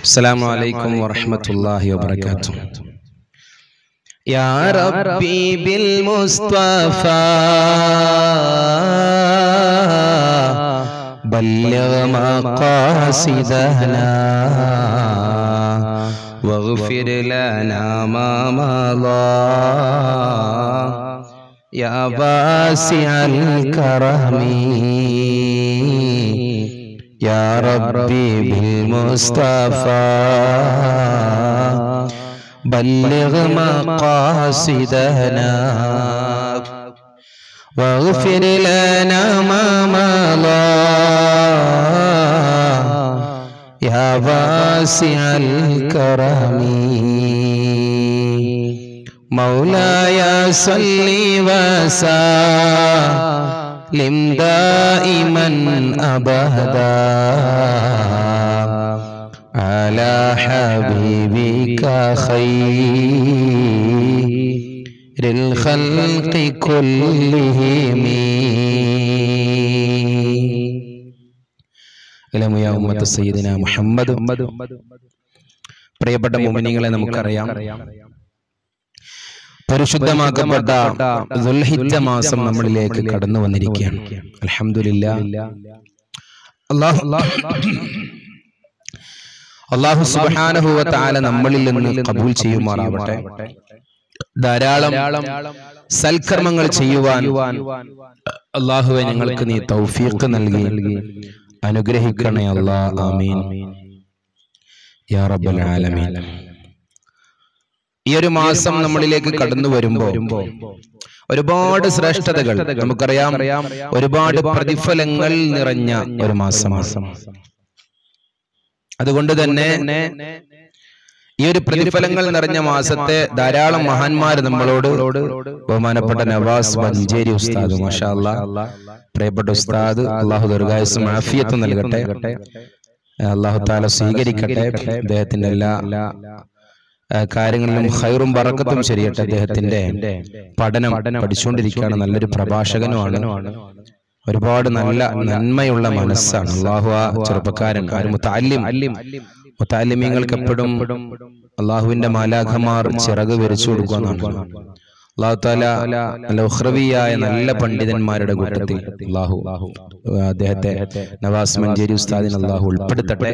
السلام عليكم ورحمة الله وبركاته يا ربي بالمصطفى بلغ مقاصدنا واغفر لنا ما مضى يا واسع الكرم يا ربي بالمصطفى بلغ مقاصدنا واغفر لنا ما مضى يا واسع الكرم مولاي صل وسلم دائما ابدا على حبيبك خير الخلق كلهم ഇലമു യാ ഉമ്മത്ത് സയ്യിദിന മുഹമ്മദ് പ്രിയപ്പെട്ട മുഅ്മിനീങ്ങളെ നമുക്കറിയാം പരിശുദ്ധമാക്കപ്പെട്ട ദുൽഹിജ്ജ മാസം നമ്മളിലേക്ക് കടന്നു വന്നിരിക്കുകയാണ് അൽഹംദുലില്ലാ അല്ലാഹു അല്ലാഹു സുബ്ഹാനഹു വ തആല നമ്മളിൽ നിന്ന് കബൂൽ ചെയ്യുമാറാവട്ടെ ധാരാളം സൽക്കർമ്മങ്ങൾ ചെയ്യുവാൻ അള്ളാഹുവെ ഞങ്ങൾക്ക് നീ തൗഫീഖ് നൽകി അനുഗ്രഹിക്കണേ അല്ലാ ആമീൻ യാ റബ്ബൽ ആലമീൻ ഈ ഒരു മാസം നമ്മളിലേക്ക് കടന്നു വരുമ്പോ ഒരുപാട് ശ്രേഷ്ഠതകൾ നമുക്കറിയാം ഒരുപാട് പ്രതിഫലങ്ങൾ നിറഞ്ഞ ഒരു മാസമാണ് അതുകൊണ്ട് തന്നെ ഈ ഒരു പ്രതിഫലങ്ങൾ നിറഞ്ഞ മാസത്തെ ധാരാളം മഹാന്മാർ നമ്മളോട് ബഹുമാനപ്പെട്ട നവാസ് മഞ്ചേരി ഉസ്താദ് മാഷാ അല്ലാ പ്രിയപ്പെട്ട ഉസ്താദ് അള്ളാഹു ദീർഘായുസും ആഫിയത്തും നൽകട്ടെ അള്ളാഹു താല സ്വീകരിക്കട്ടെ അദ്ദേഹത്തിന്റെ എല്ലാ ആ, കാര്യങ്ങളിലും ഹൈറും ബറക്കത്തും ശരിയട്ടെ അദ്ദേഹത്തിന്റെ പഠനം പഠിച്ചുകൊണ്ടിരിക്കുകയാണ് നല്ലൊരു പ്രഭാഷകനുമാണ് ഒരുപാട് നല്ല നന്മയുള്ള മനസ്സാണ് അള്ളാഹു ആ ചെറുപ്പക്കാരൻ ആ ഒരു മുത്താലിം മുത്താലിമ്യങ്ങൾക്ക് എപ്പോഴും അള്ളാഹുവിന്റെ മാലാഖമാർ ചിറക് വിരിച്ചു കൊടുക്കുകയെന്നാണ് അള്ളാഹു താല നല്ല ഉഹ്രവിയായ നല്ല പണ്ഡിതന്മാരുടെ കൂട്ടത്തിൽ അള്ളാഹു അദ്ദേഹത്തെ നവാസ് മഞ്ചേരി ഉസ്താദിന് അള്ളാഹു ഉൾപ്പെടുത്തട്ടെ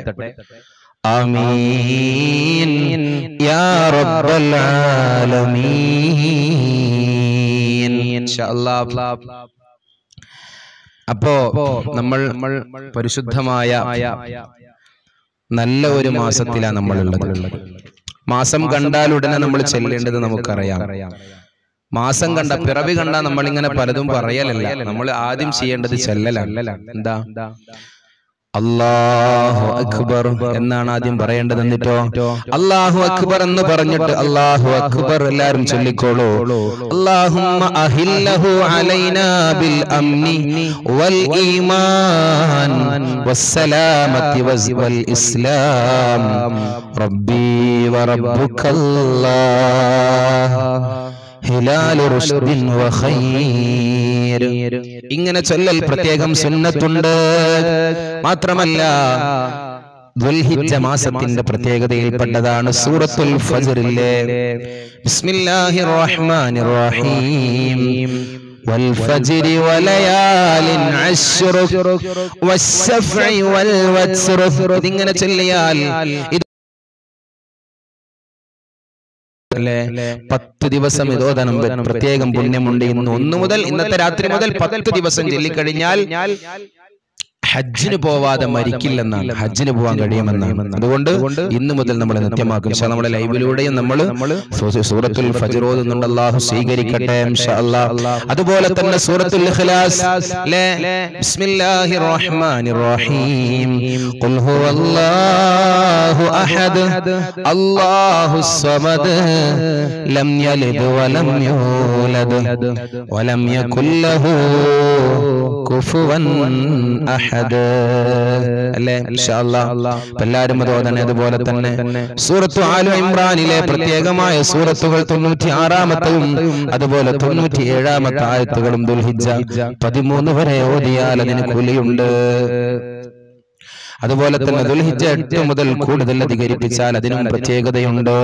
ആമീൻ യാ റബ്ബൽ ആലമീൻ ഇൻഷാ അല്ലാഹ് അപ്പോ നമ്മൾ പരിശുദ്ധമായ നല്ല ഒരു മാസത്തിലാണ് നമ്മളുള്ളത് മാസം കണ്ടാൽ ഉടനെ നമ്മൾ ചെല്ലേണ്ടത് നമുക്കറിയാം മാസം കണ്ട പിറവി കണ്ടാൽ നമ്മൾ ഇങ്ങനെ പലതും പറയലല്ല നമ്മൾ ആദ്യം ചെയ്യേണ്ടത് ചെല്ലലല്ല എന്താ അള്ളാഹു അക്ബർ എന്നാണ് ആദ്യം പറയേണ്ടത് എന്നിട്ടോ അള്ളാഹു അക്ബർ എന്ന് പറഞ്ഞിട്ട് അള്ളാഹു അക്ബർ എല്ലാരും ചൊല്ലിക്കോളൂ അല്ലാഹുമ്മ അഹില്ലഹു അലൈനാ ബിൽ അംനി വൽ ഈമാൻ വസ്സലാമത്തി വസ് വൽ ഇസ്ലാം റബ്ബി വറബ്ബുക്കല്ലാഹ് ഹിലാലു റുഷ്ദിൻ വഖൈർ ഇങ്ങനെ ചൊല്ലൽ പ്രത്യേകം സുന്നത്തുണ്ട് മാത്രമല്ല ദുൽഹിജ്ജ മാസത്തിന്റെ പ്രത്യേകതയിൽപ്പെട്ടതാണ് സൂറത്തുൽ ഫജ്റിലെ ബിസ്മില്ലാഹിർ റഹ്മാനിർ റഹീം والفجر وليال عشر والسفع والوتر ഇതിങ്ങനെ ചൊല്ലിയാൽ ഇത് അല്ലേ പത്ത് ദിവസം ഇതോധനം പ്രത്യേകം പുണ്യമുണ്ട് ഇന്ന് ഒന്നു മുതൽ ഇന്നത്തെ രാത്രി മുതൽ പത്ത് ദിവസം ചൊല്ലിക്കഴിഞ്ഞാൽ ഹജ്ജിന് പോവാതെ മരിക്കില്ലെന്നാണ് ഹജ്ജിന് പോവാൻ കഴിയുമെന്നാണ് അതുകൊണ്ട് ഇന്ന് മുതൽ നമ്മൾ നിത്യമാക്കും ഇൻഷാ നമ്മുടെ ലൈവിലൂടെയും നമ്മൾ സൂറത്തുൽ ഫജ്ർ ഓതുന്നുണ്ട് അല്ലാഹു സ്വീകരിക്കട്ടെ ഇൻഷാ അല്ലാഹ് അതുപോലെ തന്നെ സൂറത്തുൽ ഇഖ്ലാസ് ലെ ബിസ്മില്ലാഹിർ റഹ്മാനിർ റഹീം ഖുൽ ഹുവല്ലാഹു അഹദ് അല്ലാഹുസ് സമദ് ലം യലിദ് വലം യൂലദ് വലം യകുൽ ലഹു കുഫുവൻ അഹദ് അല്ലേ ഇൻഷാ അല്ലാഹ് അപ്പൊ എല്ലാവരും അത് ഓതണേ അതുപോലെ തന്നെ സൂറത്തു ആലു ഇമ്രാനിലെ പ്രത്യേകമായ സൂറത്തുകൾ തൊണ്ണൂറ്റി ആറാമത്തെയും അതുപോലെ തൊണ്ണൂറ്റി ഏഴാമത്തെ ആയത്തുകളും ദുൽഹിജ്ജ പതിമൂന്ന് വരെ ഓതിയാൽ അതിന് കൂലിയുണ്ട് അതുപോലെ തന്നെ ദുൽഹിജ്ജ എട്ട് മുതൽ കൂടുതൽ അധികരിപ്പിച്ചാൽ അതിനും പ്രത്യേകതയുണ്ട്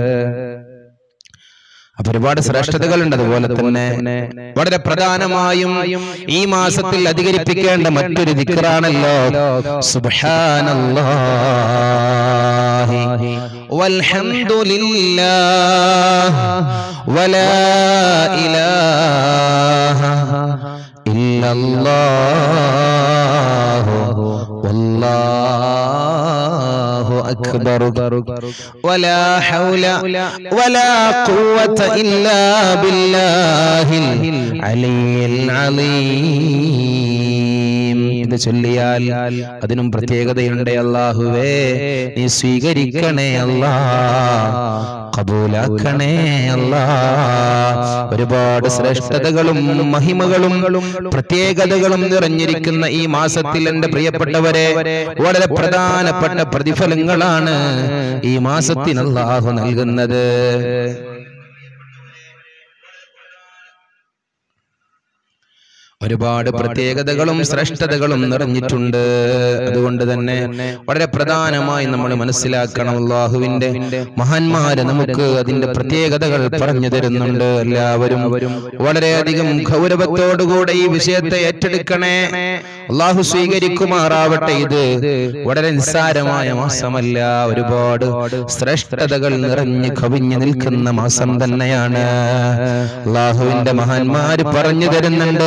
അപ്പൊ ഒരുപാട് ശ്രേഷ്ഠതകളുണ്ട് അതുപോലെ തന്നെ വളരെ പ്രധാനമായും ഈ മാസത്തിൽ അധികരിപ്പിക്കേണ്ട മറ്റൊരു ദിക്റാണല്ലോ സുബ്ഹാനല്ലാഹി വൽഹംദുലില്ലാഹ് വലാ ഇലാഹ ഇല്ലല്ലാഹു വല്ലാഹു അക്ബർ വലാ ഹൗല വലാ ഖുവത ഇല്ലാ ബില്ലാഹിൽ അലിയിൽ അലീം ഇത് ചൊല്ലിയാൽ അതിനും പ്രത്യേകതയുണ്ട് അല്ലാഹുവേ നീ സ്വീകരിക്കണേ അല്ലാ കബൂലാക്കണേ അല്ലാ ഒരുപാട് ശ്രേഷ്ഠതകളും മഹിമകളും പ്രത്യേകതകളും നിറഞ്ഞിരിക്കുന്ന ഈ മാസത്തിൽ എന്റെ പ്രിയപ്പെട്ടവരെ വളരെ പ്രധാനപ്പെട്ട പ്രതിഫലങ്ങളാണ് ഈ മാസത്തിന് അല്ലാഹു നൽകുന്നത് ഒരുപാട് പ്രത്യേകതകളും ശ്രേഷ്ഠതകളും നിറഞ്ഞിട്ടുണ്ട് അതുകൊണ്ട് തന്നെ വളരെ പ്രധാനമായി നമ്മൾ മനസ്സിലാക്കണം അള്ളാഹുവിന്റെ മഹാന്മാര് നമുക്ക് അതിന്റെ പ്രത്യേകതകൾ പറഞ്ഞു തരുന്നുണ്ട് എല്ലാവരും വളരെയധികം ഗൗരവത്തോടുകൂടെ ഈ വിഷയത്തെ ഏറ്റെടുക്കണേ അള്ളാഹു സ്വീകരിക്കുമാറാവട്ടെ ഇത് വളരെ നിസ്സാരമായ മാസമല്ല ഒരുപാട് ശ്രേഷ്ഠതകൾ നിറഞ്ഞു കവിഞ്ഞു നിൽക്കുന്ന മാസം തന്നെയാണ് അള്ളാഹുവിന്റെ മഹാന്മാര് പറഞ്ഞു തരുന്നുണ്ട്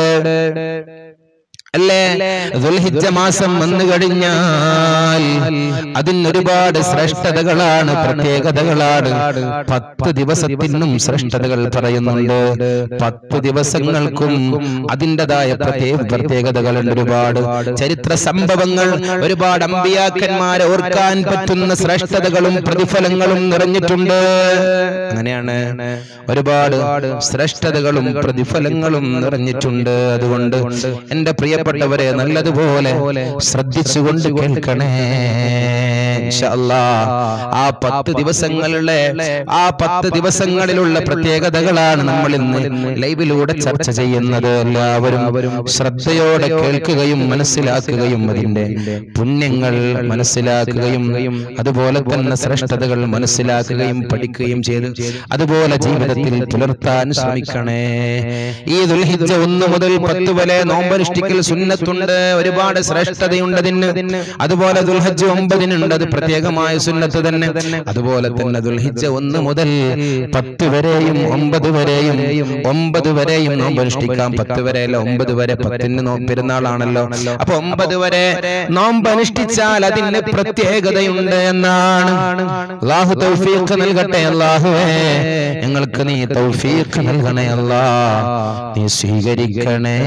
അല്ലേ ദുൽഹിജ്ജ മാസം വന്നു കഴിഞ്ഞാൽ അതിന് ഒരുപാട് ശ്രേഷ്ഠതകളാണ് പ്രത്യേകതകളാണ് പത്ത് ദിവസത്തിനും ശ്രേഷ്ഠതകൾ പറയുന്നുണ്ട് പത്ത് ദിവസങ്ങൾക്കും അതിൻ്റെതായ പ്രത്യേക പ്രത്യേകതകളുണ്ട് ഒരുപാട് ചരിത്ര സംഭവങ്ങൾ ഒരുപാട് അമ്പിയാക്കന്മാരെ ഓർക്കാൻ പറ്റുന്ന ശ്രേഷ്ഠതകളും പ്രതിഫലങ്ങളും നിറഞ്ഞിട്ടുണ്ട് അങ്ങനെയാണ് ഒരുപാട് ശ്രേഷ്ഠതകളും പ്രതിഫലങ്ങളും നിറഞ്ഞിട്ടുണ്ട് അതുകൊണ്ട് എന്റെ പ്രിയപ്പെട്ടവരെ നല്ലതുപോലെ ശ്രദ്ധിച്ചുകൊണ്ട് കേൾക്കണേ ഇൻഷാ അല്ലാ. ആ പത്ത് ദിവസങ്ങളിലെ ആ പത്ത് ദിവസങ്ങളിലുള്ള പ്രത്യേകതകളാണ് നമ്മൾ ഇന്ന് ലൈവിലൂടെ ചർച്ച ചെയ്യുന്നത് എല്ലാവരും ശ്രദ്ധയോടെ കേൾക്കുകയും മനസ്സിലാക്കുകയും അതിന്റെ പുണ്യങ്ങൾ മനസ്സിലാക്കുകയും അതുപോലെ തന്നെ ശ്രേഷ്ഠതകൾ മനസ്സിലാക്കുകയും പഠിക്കുകയും ചെയ്ത് അതുപോലെ ജീവിതത്തിൽ പുലർത്താൻ ശ്രമിക്കണേ ഈ ദുൽഹിജ്ജ ഒന്ന് മുതൽ പത്ത് വരെ നോമ്പനുഷ്ഠിക്കൽ സുന്നത്തുണ്ട് ഒരുപാട് ശ്രേഷ്ഠതയുണ്ട് അതിന് അതുപോലെ ദുൽഹജ്ജ് ഒമ്പതിനുണ്ട് അത് പ്രത്യേകമായ സുന്നത്ത് തന്നെ അതുപോലെ തന്നെ ദുൽഹിജ്ജ ഒന്ന് മുതൽ പത്ത് വരെയും ഒമ്പത് വരെയും ഒമ്പത് വരെയും നോമ്പനുഷ്ഠിക്കാം പത്ത് വരെ അല്ല ഒമ്പത് വരെ പത്തിന് നോ പെരുന്നാളാണല്ലോ അപ്പൊ ഒമ്പത് വരെ നോമ്പ് അനുഷ്ഠിച്ചാൽ അതിന് പ്രത്യേകതയുണ്ട് എന്നാണ് അള്ളാഹു തൗഫീഖ് നൽകട്ടെ അള്ളാഹുവേ ഞങ്ങൾക്ക് നീ തൗഫീഖ് നൽകണേ അല്ലാ നീ സ്വീകരിക്കണേ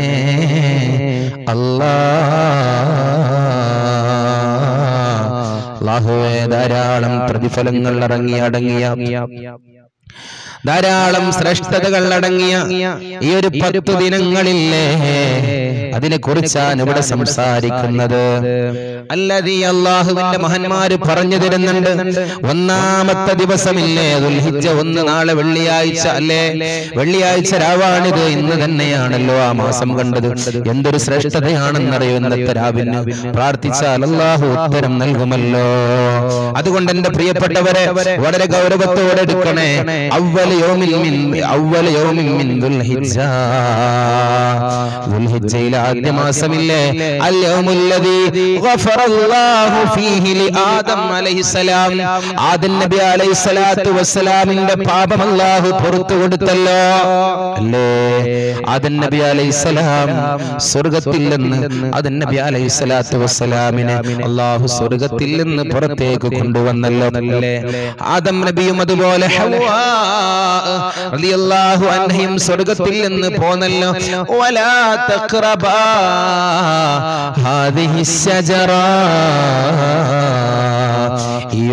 അല്ലാ അള്ളാഹുവേ ധാരാളം പ്രതിഫലങ്ങൾ ഇറങ്ങി അടങ്ങിയ ധാരാളം ശ്രേഷ്ഠതകൾ അടങ്ങിയ ഈ ഒരു പത്തു ദിനങ്ങളില്ലേ അതിനെ കുറിച്ചാണ് ഇവിടെ സംസാരിക്കുന്നത് അല്ലതീ അള്ളാഹുവിന്റെ മഹന്മാര് പറഞ്ഞു തരുന്നുണ്ട് ഒന്നാമത്തെ ദിവസമില്ലേ ദുൽഹിജ്ജ ഒന്ന് നാളെ വെള്ളിയാഴ്ച അല്ലേ വെള്ളിയാഴ്ച രാവാണിത് ഇന്ന് തന്നെയാണല്ലോ ആ മാസം കണ്ടത് എന്തൊരു ശ്രേഷ്ഠതയാണെന്നറിയോ ഇന്നത്തെ രാവിന് പ്രാർത്ഥിച്ചാൽ അള്ളാഹു ഉത്തരം നൽകുമല്ലോ അതുകൊണ്ട് എന്റെ പ്രിയപ്പെട്ടവരെ വളരെ ഗൗരവത്തോടെ എടുക്കണേ അവല യോമിൽ മിൻ അവല യോമിൽ മിൻ ദുൽഹിജ്ജ ദുൽഹിജ്ജയിലെ ആദ്യ മാസമില്ലേ അൽ യൗമുല്ലദീ ഗഫറല്ലാഹു ഫീഹി ലിആദം അലൈഹിസ്സലാം ആദം നബി അലൈഹിസ്സലാത്തു വസ്സലാമിന്റെ പാപം അല്ലാഹു പുറത്തു കൊടുത്തല്ലോ അല്ലേ ആദം നബി അലൈഹിസ്സലാം സ്വർഗത്തിൽ നിന്ന് ആദം നബി അലൈഹിസ്സലാത്തു വസ്സലാമിനെ അല്ലാഹു സ്വർഗത്തിൽ നിന്ന് പുറത്തേക്ക് കൊണ്ടുവന്നല്ലോ അല്ലേ ആദം നബിയും അതുപോലെ ഹവ്വാ റളിയല്ലാഹു അൻഹയും സ്വർഗത്തിൽ നിന്ന് പോന്നല്ലോ വലാ തഖ്റബാ ഹാദിഹി الشجرة ഈ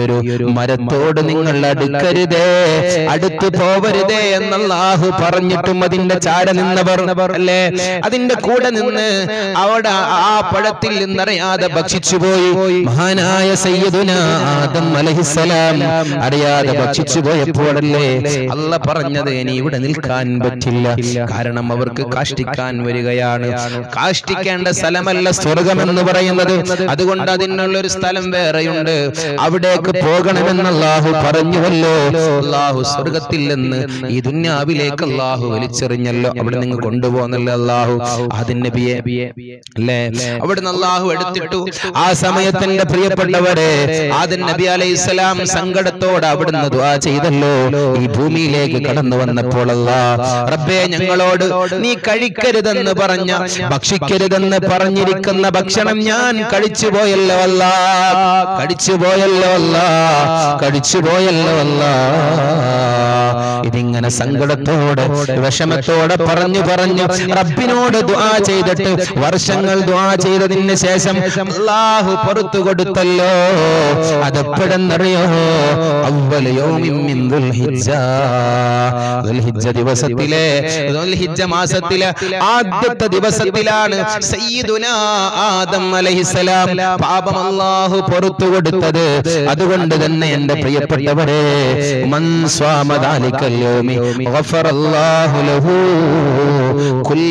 ഒരു മരത്തോട് നിങ്ങൾ അടുക്കരുതേ അടുത്തു പോവരുതേ എന്നല്ലാഹു പറഞ്ഞിട്ടും അതിന്റെ ചാര നിന്നവർ അല്ലേ അതിന്റെ കൂടെ നിന്ന് അവിടെ ആ പഴത്തിൽ നിന്നറിയാതെ ഭക്ഷിച്ചു പോയി മഹാനായ സയ്യിദുന ആദം അലഹിസലാം അറിയാതെ ഭക്ഷിച്ചു പോയപ്പോഴല്ലേ അല്ല പറഞ്ഞത് ഇനി ഇവിടെ നിൽക്കാൻ പറ്റില്ല കാരണം അവർക്ക് കാഷ്ടിക്കാൻ വരികയാണ് കാഷ്ടിക്കേണ്ട സ്ഥലമല്ല സ്വർഗമെന്ന് പറയുന്നത് അതുകൊണ്ട് അതിനുള്ള ഒരു സ്ഥലം വേറെയുണ്ട് അവിടേക്ക് പോകണമെന്ന് അള്ളാഹു പറഞ്ഞുവല്ലോ അള്ളാഹു സ്വർഗത്തിൽ നിന്ന് ഈ ദുന്യാവിലേക്ക് അള്ളാഹു വലിച്ചെറിഞ്ഞല്ലോ അവിടെ നിങ്ങൾ കൊണ്ടുപോകുന്നല്ലോ അള്ളാഹു ആദിൻ നബിയെ അല്ലേ അവിടുന്ന് അള്ളാഹു എടുത്തിട്ടു ആ സമയത്ത് എന്റെ പ്രിയപ്പെട്ടവരെ ആദിൻ നബി അലൈഹി സ്വലാം സങ്കടത്തോടെ അവിടുന്ന് ദുആ ചെയ്തല്ലോ ഈ ഭൂമിയിലേക്ക് കടന്നു വന്നപ്പോൾ അല്ലാ റബ്ബേ ഞങ്ങളോട് നീ കഴിക്കരുതെന്ന് പറഞ്ഞ ഭക്ഷിക്കരുതെന്ന് പറഞ്ഞിരിക്കുന്ന ഭക്ഷണം ഞാൻ കഴിച്ചു പോയല്ലോ അല്ല കഴിച്ചു പോയല്ലോ അല്ല കഴിച്ചു പോയല്ലോ അല്ല ഇതിങ്ങനെ സങ്കടത്തോടെ വിഷമത്തോടെ പറഞ്ഞു പറഞ്ഞു റബ്ബിനോട് ദുആ ചെയ്തിട്ട് വർഷങ്ങൾ ദുആ ചെയ്തതിന് ശേഷം അള്ളാഹു പുറത്തു കൊടുത്തല്ലോ അതെപ്പോഴെന്നറിയോ അവ്വല യൗമിൻ മിൻ ദുൽഹിജ്ജ ദുൽഹിജ്ജ ദിവസത്തിലെ ദുൽഹിജ്ജ മാസത്തിലെ ആദ്യത്തെ ദിവസത്തിലാണ് സയ്യിദുന ആദം അലൈഹിസ്സലാം പാപം അല്ലാഹു പുറത്തു കൊടുത്തത് അതുകൊണ്ട് തന്നെ എന്റെ പ്രിയപ്പെട്ടവരെ മൻ സ്വാമ ദാലിക്കൽ യൗമി ഗഫറല്ലാഹു ലഹു കുല്ല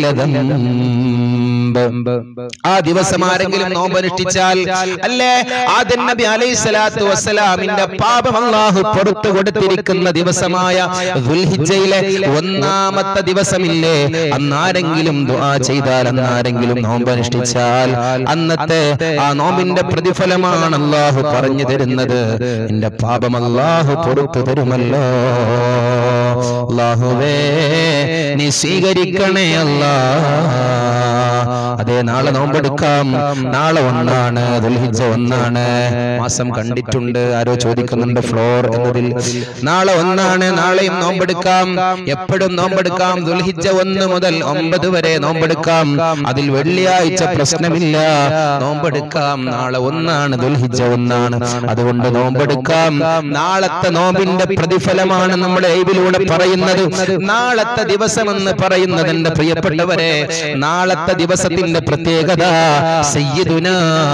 ദംബ് ആ ദിവസം ആരെങ്കിലും നോമ്പനുഷ്ഠിച്ചാൽ അല്ലേ ആദൻ നബി അലൈഹി സ്വലാത്തു വസ്സലാമിന്റെ പാപം അല്ലാഹു പുറത്തു കൊടുത്തിരിക്കുന്ന ദിവസമായ ദുൽഹിജ്ജയിലെ ഒന്നാമത്തെ ദിവസമില്ലേ അന്നാരെങ്കിലും ദുആ ചെയ്താൽ അന്നാരെങ്കിലും നോമ്പനുഷ്ഠിച്ചാൽ അന്നത്തെ ആ നോമ്പിന്റെ പ്രതിഫലമാണ് അല്ലാഹു പറഞ്ഞു തരുന്നത് എന്റെ പാപം അല്ലാഹു പുറത്തു തരുമല്ലോ അല്ലാഹുവേ നീ സ്വീകരിക്കണേ അല്ലാ അതെ നാളെ നോമ്പെടുക്കാം നാളെ ഒന്നാണ് ദുൽഹിജ ഒന്നാണ് മാസം കണ്ടിട്ടുണ്ട് ആരോ ചോദിക്കുന്നുണ്ട് ഫ്ലോർ എന്നതിൽ നാളെ ഒന്നാണ് നാളെയും നോമ്പെടുക്കാം എപ്പോഴും നോമ്പെടുക്കാം ദുൽഹിജ ഒന്ന് മുതൽ ഒമ്പത് വരെ നോമ്പെടുക്കാം അതിൽ വെള്ളിയാഴ്ച പ്രശ്നമില്ല നോമ്പെടുക്കാം നാളെ ഒന്നാണ് ദുൽഹിജ ഒന്നാണ് അതുകൊണ്ട് നോമ്പെടുക്കാം നാളത്തെ നോമ്പിന്റെ പ്രതിഫലമാണ് നമ്മുടെ എയ്വിലൂടെ പറയുന്നത് നാളത്തെ ദിവസം എന്ന് പറയുന്നത് എന്റെ പ്രിയപ്പെട്ടവരെ നാളത്തെ ദിവസത്തിന്റെ പ്രത്യേകത സയ്യിദുന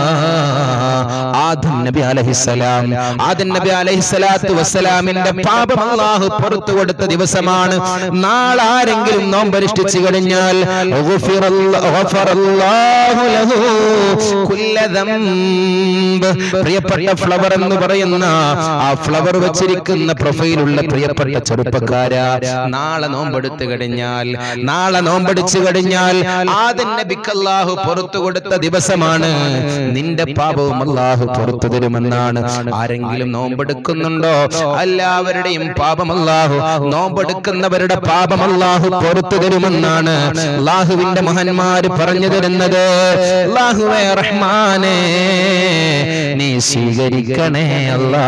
ആദം നബി അലൈഹിസ്സലാം ആദം നബി അലൈഹിസ്സലാത്തു വസ്സലാമിന്റെ പാപം അല്ലാഹു പുറത്തു കൊടുത്ത ദിവസമാണ് നാളെ ആരെങ്കിലും നോമ്പനുഷ്ഠിച്ചു കഴിഞ്ഞാൽ ഗുഫിറല്ല- ഗഫറല്ലാഹു ലഹു കുല്ല ദംബ്. പ്രിയപ്പെട്ട ഫ്ലവർ എന്ന് പറയുന്ന ആ ഫ്ലവർ വെച്ചിരിക്കുന്ന പ്രൊഫൈലുള്ള പ്രിയപ്പെട്ട ചെറുപ്പക്കാര നാളെ നോമ്പെടുത്തു കഴിഞ്ഞാൽ നാളെ നോമ്പെടുച്ചു കഴിഞ്ഞാൽ ആദ്യം നബിക്ക് അല്ലാഹു പുറത്തു കൊടുത്ത ദിവസമാണ് നിന്റെ പാപവും അല്ലാഹു പുറത്തു തരുമെന്നാണ് ആരെങ്കിലും നോമ്പെടുക്കുന്നുണ്ടോ എല്ലാവരുടെയും പാപം അല്ലാഹു നോമ്പെടുക്കുന്നവരുടെ പാപം അല്ലാഹു പുറത്തു തരുമെന്നാണ് അല്ലാഹുവിന്റെ മഹന്മാര് പറഞ്ഞു തരുന്നത് അല്ലാഹുവേ റഹ്മാനേ നീ സ്വീകരിക്കണേ അല്ലാ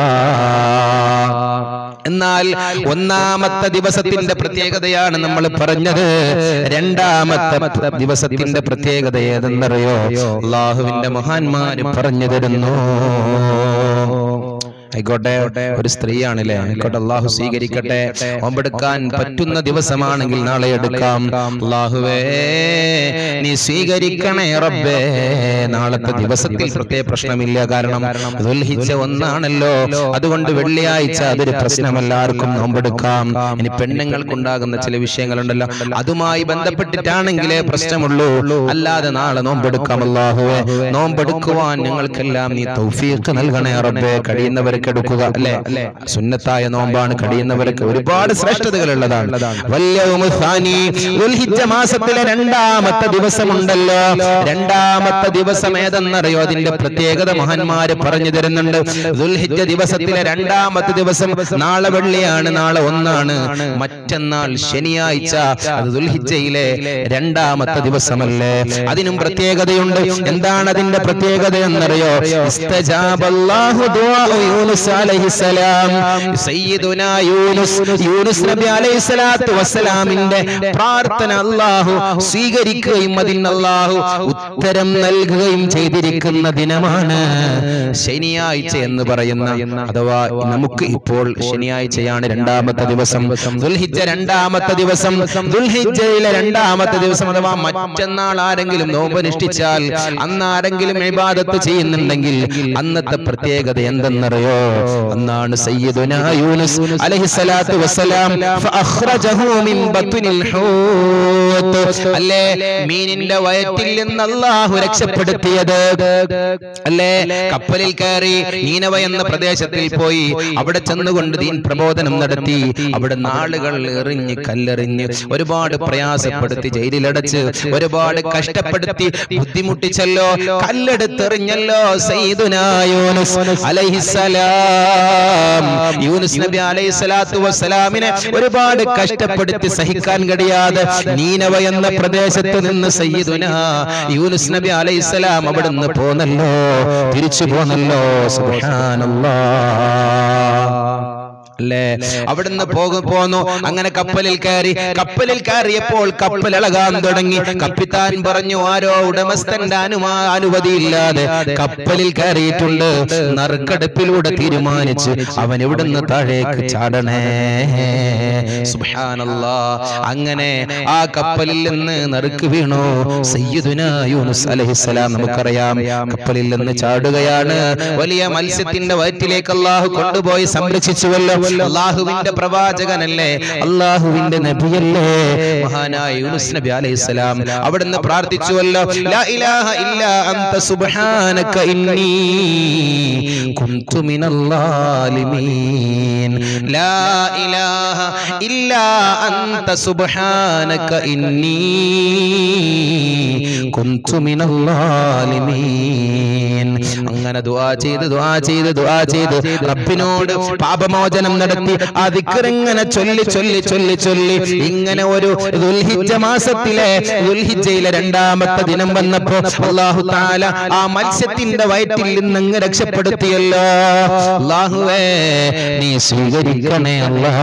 എന്നാൽ ഒന്നാമത്തെ ദിവസത്തിന്റെ പ്രത്യേകതയാണ് നമ്മൾ പറഞ്ഞത് രണ്ടാമത്തെ ദിവസത്തിന്റെ പ്രത്യേകത ഏതെന്നറിയോ അള്ളാഹുവിന്റെ മഹാന്മാര് പറഞ്ഞു തരുന്നു ആയിക്കോട്ടെ ഒരു സ്ത്രീയാണല്ലേ ആയിക്കോട്ടെ അള്ളാഹു സ്വീകരിക്കട്ടെ ഒമ്പെടുക്കാൻ പറ്റുന്ന ദിവസമാണെങ്കിൽ നാളെ എടുക്കാം അള്ളാഹുവേ നീ സ്വീകരിക്കണേ റബ്ബേ നാളത്തെ ദിവസത്തിൽ പ്രത്യേക പ്രശ്നമില്ല കാരണം ദുൽഹിജ്ജ ഒന്നാണല്ലോ അതുകൊണ്ട് വെള്ളിയാഴ്ച അതൊരു പ്രശ്നമല്ല ആർക്കും നോമ്പെടുക്കാം ഇനി പെണ്ണുങ്ങൾക്കുണ്ടാകുന്ന ചില വിഷയങ്ങളുണ്ടല്ലോ അതുമായി ബന്ധപ്പെട്ടിട്ടാണെങ്കിലേ പ്രശ്നമുള്ളൂ അല്ലാതെ നാളെ നോമ്പെടുക്കാം അള്ളാഹുവേ നോമ്പെടുക്കുവാൻ ഞങ്ങൾക്കെല്ലാം നീ തൗഫീഖ് നൽകണേ റബ്ബേ കഴിയുന്നവർക്ക് എടുക്കുക അല്ലെ സുന്നത്തായ നോമ്പാണ് കഴിയുന്നവർക്ക് ഒരുപാട് ശ്രേഷ്ഠതകൾ ഉള്ളതാണ് ദുൽഹിജ്ജ മാസത്തിലെ രണ്ടാമത്തെ ദിവസമുണ്ടല്ലോ രണ്ടാമത്തെ ദിവസം ഏതെന്നറിയോ അതിന്റെ പ്രത്യേകത മഹാന്മാര് പറഞ്ഞു തരുന്നുണ്ട് ദുൽഹിജ്ജ ദിവസത്തിലെ രണ്ടാമത്തെ ദിവസം നാളെ വെള്ളിയാണ് നാളെ ഒന്നാണ് മറ്റന്നാൾ ശനിയാഴ്ച അത് ദുൽഹിജ്ജയിലെ രണ്ടാമത്തെ ദിവസമല്ലേ അതിനും പ്രത്യേകതയുണ്ട് എന്താണ് അതിന്റെ പ്രത്യേകത എന്നറിയോ ഇസ്തജാബല്ലാഹു ദുആ യൂനുസ് യൂനുസ് അലൈഹിസ്സലാം സയ്യിദുനാ യൂനുസ് യൂനുസ് നബി അലൈഹിസ്സലാത്തു വസ്സലാമിന്റെ പ്രാർത്ഥന അല്ലാഹു സ്വീകരിക്കുകയും അതിന് അല്ലാഹു ഉത്തരം നൽകുകയും ചെയ്തിരിക്കുന്ന ദിനമാണ് ശനിയാഴ്ച എന്ന് പറയുന്ന അഥവാ നമുക്ക് ഇപ്പോൾ ശനിയാഴ്ചയാണ് രണ്ടാമത്തെ ദിവസം ദുൽഹിജ്ജ രണ്ടാമത്തെ ദിവസം ദുൽഹിജ്ജയിലെ രണ്ടാമത്തെ ദിവസം അഥവാ മറ്റന്നാൾ ആരെങ്കിലും നോമ്പനുഷ്ഠിച്ചാൽ അന്ന് ആരെങ്കിലും ഇബാദത്ത് ചെയ്യുന്നുണ്ടെങ്കിൽ അന്നത്തെ പ്രത്യേകത എന്തെന്നറിയോ അന്നാണ് സയ്യിദുനാ യൂനുസ് അലൈഹിസ്സലാത്തു വസ്സലാം ഫഅഖ്റജഹു മിൻ ബത്നിൽ ഹൂത്ത് അല്ലേ മീനിന്റെ വയറ്റിൽ നിന്ന് അല്ലാഹു രക്ഷപ്പെടുത്തിയത് അല്ലേ കപ്പലിൽ കയറി നീനവ എന്ന പ്രദേശത്തിൽ പോയി അവിടെ ചെന്നുകൊണ്ട് ദീൻ പ്രബോധനം നടത്തി അവിടെ നാളുകൾ എറിഞ്ഞ് കല്ലെറിഞ്ഞ് ഒരുപാട് പ്രയാസപ്പെടുത്തി ജയിലിലടച്ച് ഒരുപാട് കഷ്ടപ്പെടുത്തി ബുദ്ധിമുട്ടിച്ചല്ലോ കല്ലെടുത്തെറിഞ്ഞല്ലോ സയ്യിദുനാ യൂനുസ് അലൈഹിസ്സലാം യൂനുസ് നബി അലൈഹിസ്സലാത്തു വസ്സലാമിനെ ഒരുപാട് കഷ്ടപ്പെടുത്തി സഹിക്കാൻ കഴിയാതെ നീനവ എന്ന പ്രദേശത്ത് നിന്ന് സയ്യിദുന യൂനുസ് നബി അലൈഹിസ്സലാം അവിടുന്ന് പോന്നല്ലോ തിരിച്ചു പോന്നല്ലോ സുബ്ഹാനല്ലാഹ് അല്ലേ അവിടുന്ന് പോകു പോന്നു അങ്ങനെ കപ്പലിൽ കയറി കപ്പലിൽ കയറിയപ്പോൾ കപ്പൽ ഇളകാൻ തുടങ്ങി കപ്പിത്താൻ പറഞ്ഞു ആരോ ഉടമസ്ഥന്റെ അനുമാ അനുമതിയില്ലാതെ കപ്പലിൽ കയറിയിട്ടുണ്ട് നറുക്കെടുപ്പിലൂടെ തീരുമാനിച്ച് അവൻ ഇവിടുന്ന് താഴേക്ക് ചാടണേ സുബ്ഹാനല്ലാ അങ്ങനെ ആ കപ്പലിൽ നിന്ന് നറുക്ക് വീണു സയ്യിദുന യൂനുസ് അലൈഹിസ്സലാം നമുക്കറിയാം കപ്പലിൽ നിന്ന് ചാടുകയാണ് വലിയ മത്സ്യത്തിന്റെ വയറ്റിലേക്ക് അള്ളാഹു കൊണ്ടുപോയി സംരക്ഷിച്ചുവല്ലോ അള്ളാഹുവിന്റെ പ്രവാചകനല്ലേ അള്ളാഹുവിന്റെ നബിയല്ലേ മഹാനായ യൂനുസ് നബി അലൈഹിസ്സലാം അവിടുന്ന് പ്രാർത്ഥിച്ചുവല്ലോ ലാ ഇലാഹ ഇല്ലാ അന്ത സുബ്ഹാനക ഇന്നി കുന്തു മിനൽ ലാലിമീൻ ലാ ഇലാഹ ഇല്ലാ അന്ത സുബ്ഹാനക ഇന്നി കുന്തു മിനൽ ലാലിമീൻ അങ്ങനെ ദുആ ചെയ്ത് ദുആ ചെയ്ത് ദുആ ചെയ്ത് റബ്ബിനോട് പാപമോചനം നടത്തി ആ ദിക്റിങ്ങനെ ചൊല്ലി ചൊല്ലി ചൊല്ലി ചൊല്ലി ഇങ്ങനെ ഒരു ദുൽഹിജ്ജ മാസത്തിലെ ദുൽഹിജ്ജയിലെ രണ്ടാമത്തെ ദിനം വന്നപ്പോ അല്ലാഹു തആല ആ മത്സ്യത്തിന്റെ വയറ്റിൽ നിന്ന് അങ്ങ് രക്ഷപ്പെടുത്തിയല്ലോ അല്ലാഹുവേ നീ സ്വീകരിക്കണേ അല്ലാ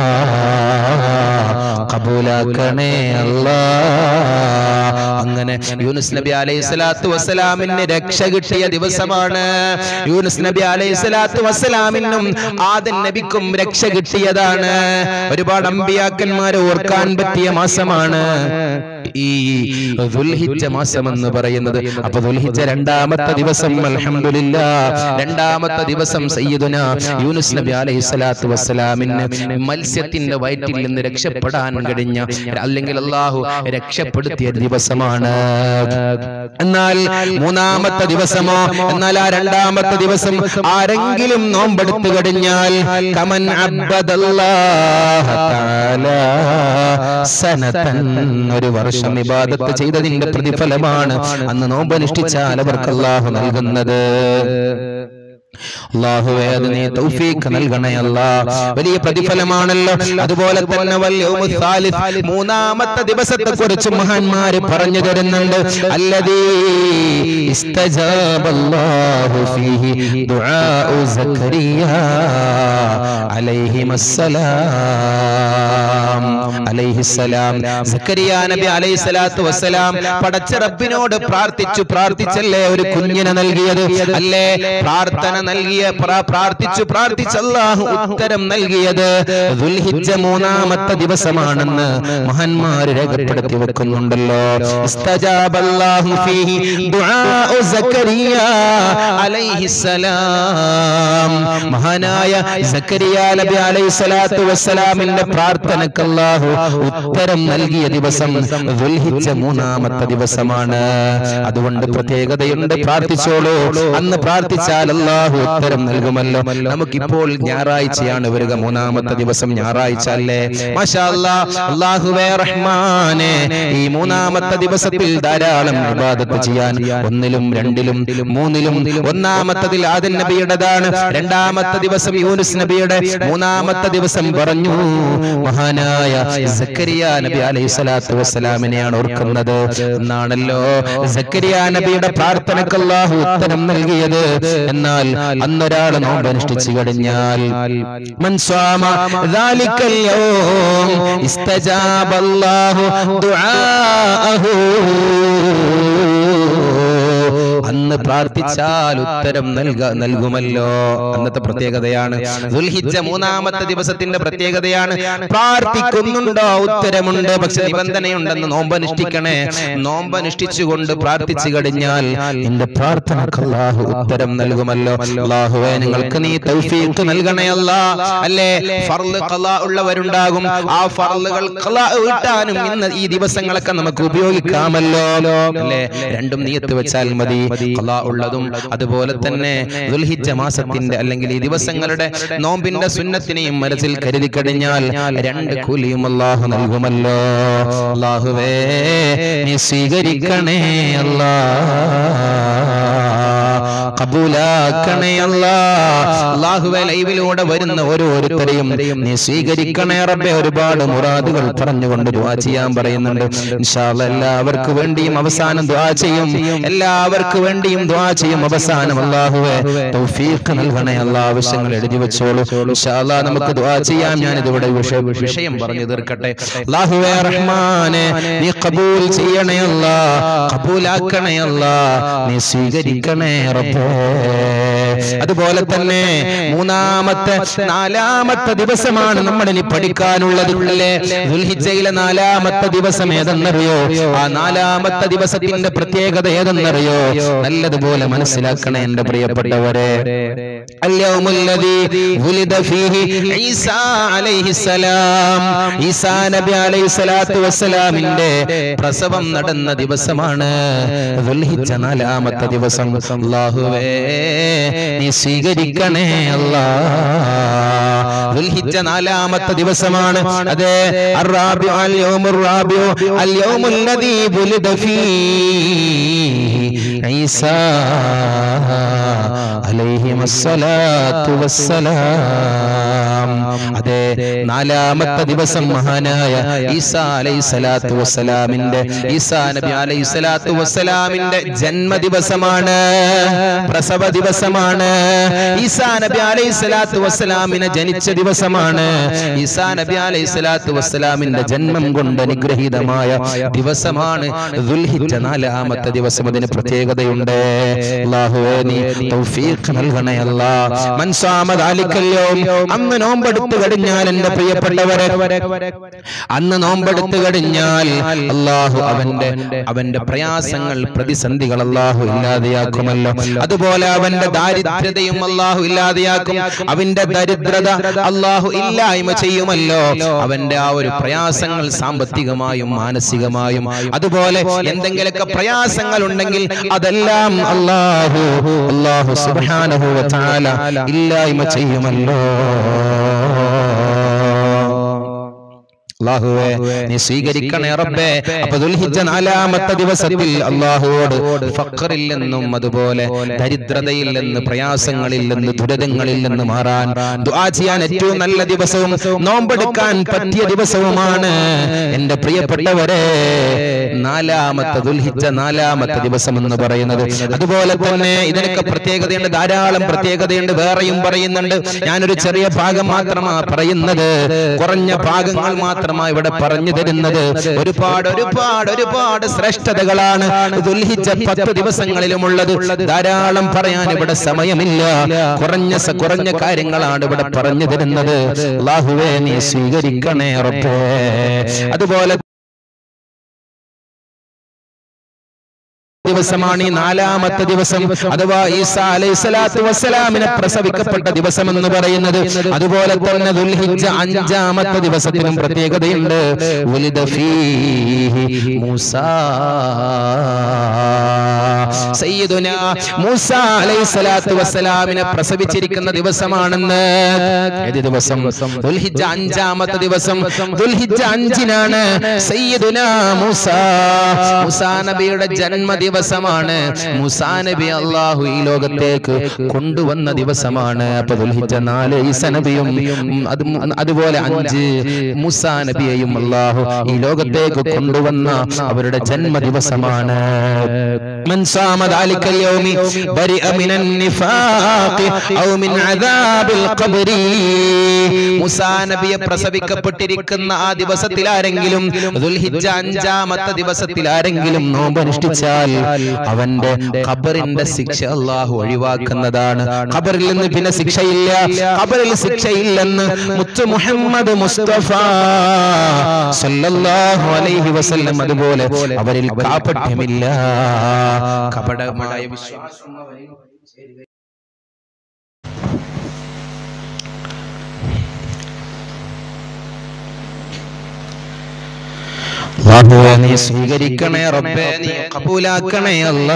കബൂലാക്കണേ അല്ലാ അങ്ങനെ യൂനുസ് നബി അലൈഹി സ്വലാത്തു വസ്സലാമിന് രക്ഷ കിട്ടിയ ദിവസമാണ് യൂനുസ് നബി അലൈഹി സ്വലാത്തു വസ്സലാമിനും ആദൻ നബിക്കും രക്ഷ കിട്ടിയതാണ് ഒരുപാട് അമ്പിയാക്കന്മാരെ ഓർക്കാൻ പറ്റിയ മാസമാണ് ഈ ദുൽഹിജ്ജ മാസം എന്ന് പറയുന്നത് അപ്പൊ ദുൽഹിജ്ജ രണ്ടാമത്തെ ദിവസം അൽഹംദുലില്ലാ രണ്ടാമത്തെ ദിവസം സയ്യിദുന യൂനുസ് നബി അലൈഹി സ്വലാത്തു വസ്സലാമിന് മത്സ്യത്തിന്റെ വയറ്റിൽ നിന്ന് രക്ഷപ്പെടാൻ കഴിഞ്ഞ അല്ലെങ്കിൽ അള്ളാഹു രക്ഷപ്പെടുത്തിയ ദിവസമാണ് എന്നാൽ മൂന്നാമത്തെ ദിവസമോ എന്നാൽ ആ രണ്ടാമത്തെ ദിവസം ആരെങ്കിലും നോമ്പെടുത്തു കഴിഞ്ഞാൽ കമൻ അബ്ബദല്ലാഹ തആല സനതൻ ഒരു വർഷം ഇബാദത്ത് ചെയ്തതിന്റെ പ്രതിഫലമാണ് അന്ന് നോമ്പനുഷ്ഠിച്ചാൽ അവർക്ക് അള്ളാഹു നൽകുന്നത് അള്ളാഹുവേ അത് നീ തൗഫീഖ് നൽകണേ അല്ലാ വലിയ പ്രതിഫലമാണല്ലോ അതുപോലെ തന്നെ വൽ യൗമു സാലിസ് മൂന്നാമത്തെ ദിവസത്തെ കുറിച്ച് മഹാന്മാര് പറഞ്ഞു തരുന്നുണ്ട് അല്ലദീ ഇസ്തജാബല്ലാഹു ഫീഹി ദുആഉ സക്കരിയ അലൈഹിമസ്സലാം അലൈഹിസ്സലാം സക്കരിയ നബി അലൈഹിസ്സലാത്തു വസ്സലാം പടച്ച റബ്ബിനോട് പ്രാർത്ഥിച്ചു പ്രാർത്ഥിച്ചല്ലേ ഒരു കുഞ്ഞിനെ നൽകിയത് അല്ലേ പ്രാർത്ഥന നൽകിയ പ്രാ- പ്രാർത്ഥിച്ചു പ്രാർത്ഥിച്ച് അല്ലാഹു ഉത്തരം നൽകിയത് ദുൽഹിജ്ജ മൂന്നാമത്തെ ദിവസമാണെന്ന് മഹാന്മാര് രേഖപ്പെടുത്തി വെക്കുന്നുണ്ടല്ലോ ഇസ്തജാബല്ലാഹു ഫീഹി ദുആഉ സക്കരിയ അലൈഹിസ്സലാം മഹാനായ സക്കരിയ നബി അലൈഹിസ്സലാത്തു വസ്സലാമിന്റെ പ്രാർത്ഥനക്ക് അല്ലാഹു ഉത്തരം നൽകിയ ദിവസം ദുൽഹിജ്ജ മൂന്നാമത്തെ ദിവസമാണ് അതുകൊണ്ട് പ്രത്യേകതയുണ്ട് പ്രാർത്ഥിച്ചോളൂ അന്ന് പ്രാർത്ഥിച്ചാൽ അല്ലാഹു ഉത്തരം നൽകുമല്ലോ നമുക്കിപ്പോൾ ഞായറാഴ്ചയാണ് വരിക മൂന്നാമത്തെ ദിവസം ഞായറാഴ്ച അല്ലേ മാഷാ അല്ലാ അല്ലാഹുവേ റഹ്മാനെ ഈ മൂന്നാമത്തെ ദിവസത്തിൽ ധാരാളം ഇബാദത്ത് ചെയ്യാൻ ഒന്നിലും രണ്ടിലും മൂന്നിലും ഒന്നാമത്തതിൽ ആദൻ നബിയുടേതാണ് രണ്ടാമത്തെ രണ്ടാമത്തെ ദിവസം യൂനുസ് നബിയുടെ മൂന്നാമത്തെ ദിവസം പറഞ്ഞു മഹാനായ സക്കരിയ നബി അലൈഹി സ്വലാത്തു വസ്സലാമിനെയാണ് ഓർക്കുന്നത് എന്നാണല്ലോ സക്കരിയ നബിയുടെ പ്രാർത്ഥനക്ക് അല്ലാഹു ഉത്തരം നൽകിയത് എന്നാൽ അന്നൊരാൾ നോമ്പ് അനുഷ്ഠിച്ചു കഴിഞ്ഞാൽ മൻ സ്വാമ ذلك اليوم استجاب الله دعاءه അന്ന് പ്രാർത്ഥിച്ചാൽ ഉത്തരം നൽക നൽകുമല്ലോ അന്നത്തെ പ്രത്യേകതയാണ് ദുൽഹിജ്ജ മൂന്നാമത്തെ ദിവസത്തിന്റെ പ്രത്യേകതയാണ് പ്രാർത്ഥിക്കുന്നുണ്ടോ ഉത്തരമുണ്ട് പക്ഷെ നിബന്ധനയുണ്ടെന്ന് നോമ്പനുഷ്ഠിക്കണേ നോമ്പനുഷ്ഠിച്ചുകൊണ്ട് പ്രാർത്ഥിച്ചു കഴിഞ്ഞാൽ നിന്റെ പ്രാർത്ഥനക്ക് അല്ലാഹു ഉത്തരം നൽകുമല്ലോ അല്ലാഹുവേ നിങ്ങൾക്ക് നീ തൗഫീഖ് നൽകണേ അല്ലാ അല്ലേ ഫർള് ഖലാ ഉള്ളവരുണ്ടാകും ആ ഫർളുകൾ ഖലാ വീട്ടാനും ഇന്ന് ഈ ദിവസങ്ങളൊക്കെ നമുക്ക് ഉപയോഗിക്കാമല്ലോ അല്ലേ രണ്ടും നീയത്ത് വെച്ചാൽ മതി ഖലാ ഉള്ളതും അതുപോലെ തന്നെ ദുൽഹിജ്ജ മാസത്തിന്റെ അല്ലെങ്കിൽ ഈ ദിവസങ്ങളുടെ നോമ്പിന്റെ സുന്നത്തിനെയും മനസ്സിൽ കരുതി കഴിഞ്ഞാൽ രണ്ട് കൂലിയും അല്ലാഹു നൽകുമല്ലോ അല്ലാഹുവേ നീ സ്വീകരിക്കണേ അല്ലാ കബൂലാക്കണേ അല്ലാ അല്ലാഹുവേ ലൈവിലൂടെ വരുന്ന ഓരോരുത്തരെയും നീ സ്വീകരിക്കണേ റബ്ബേ ഒരുപാട് മുറാദുകൾ പറഞ്ഞുകൊണ്ട് ദുആ ചെയ്യാൻ പറയുന്നുണ്ട് ഇൻഷാ അല്ലാ എല്ലാവർക്കും വേണ്ടിയും അവസാനം ദുആ ചെയ്യും എല്ലാവർക്കും വേണ്ടിയും ദുആ ചെയ്യും അവസാനം അല്ലാഹുവേ തൗഫീഖ് നൽകണേ അല്ലാ ആവശ്യങ്ങൾ എഴുതി വെച്ചോളൂ ഇൻഷാ അല്ലാ നമുക്ക് ദുആ ചെയ്യാം ഞാൻ ഇതിവിടെ വിഷയ- വിഷയം പറഞ്ഞു തീർക്കട്ടെ അല്ലാഹുവേ റഹ്മാനെ നീ കബൂൽ ചെയ്യണേ അല്ലാ കബൂലാക്കണേ അല്ലാ നീ സ്വീകരിക്കണേ റബ്ബേ അതുപോലെ തന്നെ മൂന്നാമത്തെ നാലാമത്തെ ദിവസമാണ് നമ്മൾ ഇനി പഠിക്കാനുള്ളത് അല്ലേ ദുൽഹിജ്ജയിലെ നാലാമത്തെ ദിവസം ഏതെന്നറിയോ ആ നാലാമത്തെ ദിവസത്തിന്റെ പ്രത്യേകത ഏതെന്നറിയോ നല്ലതുപോലെ മനസ്സിലാക്കണേ എന്റെ പ്രിയപ്പെട്ടവരെ അല്യൗമുല്ലദീ വുലിദ ഫീഹി ഈസാ അലൈഹിസ്സലാം ഈസാ നബി അലൈഹി സ്വലാത്തു വസ്സലാമിന്റെ പ്രസവം നടന്ന ദിവസമാണ് ദുൽഹിജ്ജ നാലാമത്തെ ദിവസം അല്ലാഹുവേ നീ സ്വീകരിക്കണേ അല്ലാ ദുൽഹിജ്ജ നാലാമത്തെ ദിവസമാണ് അതെ അർറാബിഉ അൽ യൗമുർ റാബിഉ അൽ യൗമുല്ലദീ വുലിദ ഫീഹി ഈസാ അലൈഹിമസ്സലാത്തു വസ്സലാം അതെ നാലാമത്തെ ദിവസം മഹാനായ ഈസാ അലൈഹി സ്വലാത്തു വസ്സലാമിന്റെ ഈസാ നബി അലൈഹി സ്വലാത്തു വസ്സലാമിന്റെ ജന്മദിവസമാണ് പ്രസവ ദിവസമാണ് ഈസാ നബി അലൈഹി സ്വലാത്തു വസ്സലാമിനെ ജനിച്ച ദിവസമാണ് ഈസാ നബി അലൈഹി സ്വലാത്തു വസ്സലാമിന്റെ ജന്മം കൊണ്ട് അനുഗ്രഹീതമായ ദിവസമാണ് ദുൽഹിജ്ജ നാലാമത്തെ ദിവസം അതിന് പ്രത്യേകതയുണ്ട് അല്ലാഹുവേ നീ തൗഫീഖ് നൽകണേ അല്ലാ മൻ സാമ ദാലിക്കൽ യൗം അന്ന് നോമ്പെടുത്തു കഴിഞ്ഞാൽ എന്റെ പ്രിയപ്പെട്ടവരെ അന്ന് നോമ്പെടുത്തു കഴിഞ്ഞാൽ അള്ളാഹു അവന്റെ അവന്റെ പ്രയാസങ്ങൾ പ്രതിസന്ധികൾ അള്ളാഹു ഇല്ലാതെയാക്കുമല്ലോ അതുപോലെ അവന്റെ ദാരിദ്ര്യതയും അള്ളാഹു ഇല്ലാതെയാക്കും അവന്റെ ദരിദ്രത അള്ളാഹു ഇല്ലായ്മ ചെയ്യുമല്ലോ അവന്റെ ആ ഒരു പ്രയാസങ്ങൾ സാമ്പത്തികമായും മാനസികമായും അതുപോലെ എന്തെങ്കിലുമൊക്കെ പ്രയാസങ്ങൾ ഉണ്ടെങ്കിൽ അതെല്ലാം അള്ളാഹു അള്ളാഹു സുബ്ഹാനഹു വ തആല ഇല്ലായ്മ ചെയ്യുമല്ലോ അള്ളാഹുവേ നീ സ്വീകരിക്കണേ റബ്ബേ അപ്പൊ ദുൽഹിജ്ജ നാലാമത്തെ ദിവസത്തിൽ അള്ളാഹുവോട് ഫഖറിൽ നിന്നും അതുപോലെ ദരിദ്രതയിൽ നിന്ന് പ്രയാസങ്ങളിൽ നിന്ന് ദുരിതങ്ങളിൽ നിന്ന് മാറാൻ ദുആ ചെയ്യാൻ ഏറ്റവും നല്ല ദിവസവും നോമ്പെടുക്കാൻ പറ്റിയ ദിവസവുമാണ് എന്റെ പ്രിയപ്പെട്ടവരെ നാലാമത്തെ ദുൽഹിജ്ജ നാലാമത്തെ ദിവസം എന്ന് പറയുന്നത് അതുപോലെ തന്നെ ഇതിനൊക്കെ പ്രത്യേകതയുണ്ട് ധാരാളം പ്രത്യേകതയുണ്ട് വേറെയും പറയുന്നുണ്ട് ഞാനൊരു ചെറിയ ഭാഗം മാത്രമാണ് പറയുന്നത് കുറഞ്ഞ ഭാഗങ്ങൾ മാത്രമാണ് ഇവിടെ പറഞ്ഞു തരുന്നത് ഒരുപാട് ഒരുപാട് ഒരുപാട് ശ്രേഷ്ഠതകളാണ് ദുൽഹിജ്ജ പത്ത് ദിവസങ്ങളിലുമുള്ളത് ധാരാളം പറയാൻ ഇവിടെ സമയമില്ല കുറഞ്ഞ സ- കുറഞ്ഞ കാര്യങ്ങളാണ് ഇവിടെ പറഞ്ഞു തരുന്നത് അല്ലാഹുവേ നീ സ്വീകരിക്കണേ റബ്ബേ അതുപോലെ ദിവസമാണ് ഈ നാലാമത്തെ ദിവസം അഥവാ ഈസാ അലൈഹി സ്വലാത്തു വസ്സലാമിനെ പ്രസവിക്കപ്പെട്ട ദിവസം എന്ന് പറയുന്നത് അതുപോലെ തന്നെ ദുൽഹിജ്ജ അഞ്ചാമത്തെ ദിവസത്തിനും പ്രത്യേകതയുണ്ട് ഉലിദ ഫീഹി മൂസാ സയ്യിദുന മൂസ അലൈഹി സ്വലാത്തു വസ്സലാമിനെ പ്രസവിച്ചിരിക്കുന്ന ദിവസമാണെന്ന് ഏത് ദിവസം ദുൽഹിജ്ജ അഞ്ചാമത്തെ ദിവസം ദുൽഹിജ്ജ അഞ്ചിനാണ് സയ്യിദുന മൂസ മൂസാ നബിയുടെ ജന്മദിവസം ദിവസമാണ് മുസാ നബി അള്ളാഹു ഈ ലോകത്തേക്ക് കൊണ്ടുവന്ന ദിവസമാണ് അപ്പൊ ദുൽഹിജ്ജ നാല് ഈസ നബിയും ഉം, അത് മു- അതുപോലെ അഞ്ച് മുസാ നബിയെയും അള്ളാഹു ഈ ലോകത്തേക്ക് കൊണ്ടുവന്ന അവരുടെ ജന്മ ദിവസമാണ് من صام ذلك اليوم برئ من النفاق أو من عذاب القبر മുസാ നബിയെ പ്രസവിക്കപ്പെട്ടിരിക്കുന്ന ആ ദിവസത്തിൽ ആരെങ്കിലും ദുൽഹിജ്ജ അഞ്ചാമത്തെ ദിവസത്തിൽ ആരെങ്കിലും നോമ്പ് അനുഷ്ഠിച്ചാൽ അവന്റെ ഖബറിന്റെ ശിക്ഷ അള്ളാഹു ഒഴിവാക്കുന്നതാണ് ഖബറിൽ നിന്ന് പിന്നെ ശിക്ഷയില്ല ഖബറിൽ ശിക്ഷയില്ലെന്ന് മുത്ത് മുഹമ്മദ് മുസ്തഫ സല്ലല്ലാഹു അലൈഹി വസല്ലം അതുപോലെ അവരിൽ കാപട്യമില്ല കപടമായ വിശ്വാസം അവരിൽ ചേരുക അല്ലാഹുവേ നീ സ്വീകരിക്കണേ റബ്ബേ നീ കബൂലാക്കണേ അല്ലാ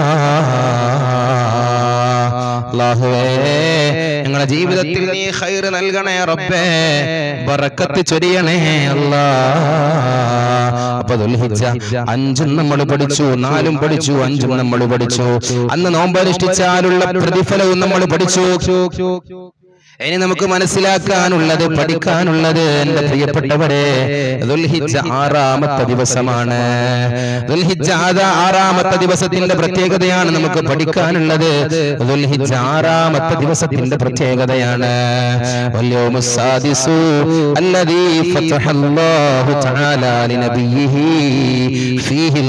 അല്ലാഹുവേ ഞങ്ങളുടെ ജീവിതത്തിൽ നീ ഖൈർ നൽകണേ റബ്ബേ ബറക്കത്ത് ചൊരിയണേ അല്ലാ അപ്പൊ ദുൽഹിജ്ജ അഞ്ചും നമ്മൾ പഠിച്ചു നാലും പഠിച്ചു അഞ്ചും നമ്മൾ പഠിച്ചു അന്ന് നോമ്പനുഷ്ഠിച്ചാലുള്ള പ്രതിഫലവും നമ്മൾ പഠിച്ചു ഇനി നമുക്ക് മനസ്സിലാക്കാനുള്ളത് പഠിക്കാനുള്ളത് എന്റെ പ്രിയപ്പെട്ടവരെ ദുൽഹിജ്ജ ആറാമത്തെ ദിവസമാണ് ദുൽഹിജ്ജ ആദാ- ആറാമത്തെ ദിവസത്തിന്റെ പ്രത്യേകതയാണ് നമുക്ക് പഠിക്കാനുള്ളത് ദുൽഹിജ്ജ ആറാമത്തെ ദിവസത്തിന്റെ പ്രത്യേകതയാണ് വല്യോമു സാദിസു അല്ലദീ ഫതഹല്ലാഹു തആല ലിനബിയിഹി ഫീഹിൽ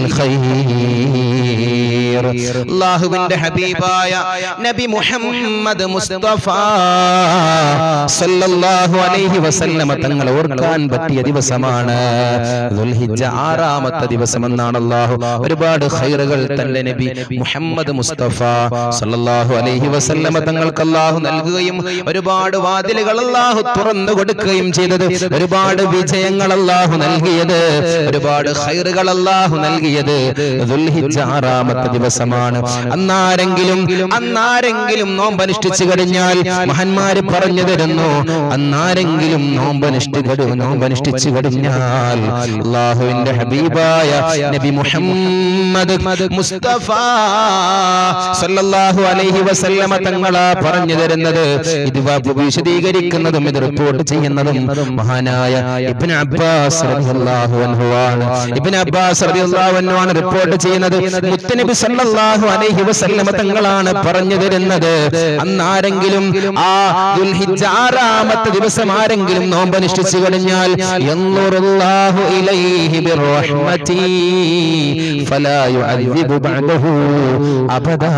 ഖൈർ അല്ലാഹുവിന്റെ ഹബീബായ നബി മുഹമ്മദ് മുസ്തഫ സല്ലല്ലാഹു അലൈഹി വസല്ലമ തങ്ങൾ ഓർക്കാൻ പറ്റിയ ദിവസമാണ് ദുൽഹിജ്ജ ആറാമത്തെ ദിവസം എന്നാണ് അല്ലാഹു ഒരുപാട് ഖൈറുകൾ തന്റെ നബി മുഹമ്മദ് മുസ്തഫ സല്ലല്ലാഹു അലൈഹി വസല്ലമ തങ്ങൾക്ക് അല്ലാഹു നൽകുകയും ഒരുപാട് വാതിലുകൾ അല്ലാഹു തുറന്നു കൊടുക്കുകയും ചെയ്തത് ഒരുപാട് വിജയങ്ങൾ അല്ലാഹു നൽകിയത് ഒരുപാട് ഖൈറുകൾ അല്ലാഹു നൽകിയത് ദുൽഹിജ്ജ ആറാമത്തെ ദിവസമാണ് അന്നാരെങ്കിലും അന്നാരെങ്കിലും നോമ്പനുഷ്ഠിച്ചു കഴിഞ്ഞാൽ മഹാന്മാര് പറഞ്ഞു തരുന്നു അന്നാരെങ്കിലും നോമ്പനുഷ്ഠി നോമ്പനുഷ്ഠിച്ചു കഴിഞ്ഞാൽ അള്ളാഹുവിന്റെ ഹബീബായ നബി മുഹമ്മദ് മുസ്തഫ സല്ലല്ലാഹു അലൈഹി വസല്ലമ തങ്ങളാ പറഞ്ഞു തരുന്നത് ഇത് വ- വിശദീകരിക്കുന്നതും ഇത് റിപ്പോർട്ട് ചെയ്യുന്നതും മഹാനായ ഇബ്നു അബ്ബാസ് റളിയല്ലാഹു അൻഹു ആണ് ഇബ്നു അബ്ബാസ് റളിയല്ലാഹു അൻഹു ആണ് റിപ്പോർട്ട് ചെയ്യുന്നത് മുത്തനബി സല്ലല്ലാഹു അലൈഹി വസല്ലമ തങ്ങളാണ് പറഞ്ഞു തരുന്നത് അന്ന് ആരെങ്കിലും ആ ദുൽഹിജ്ജ ആറാമത്തെ ദിവസം ആരെങ്കിലും നോമ്പനുഷ്ഠിച്ചു കഴിഞ്ഞാൽ യൻളുറുല്ലാഹു ഇലൈഹി ബിറഹ്മതി ഫലാ യുഅദ്ദിബു ബഅദഹു അബദാ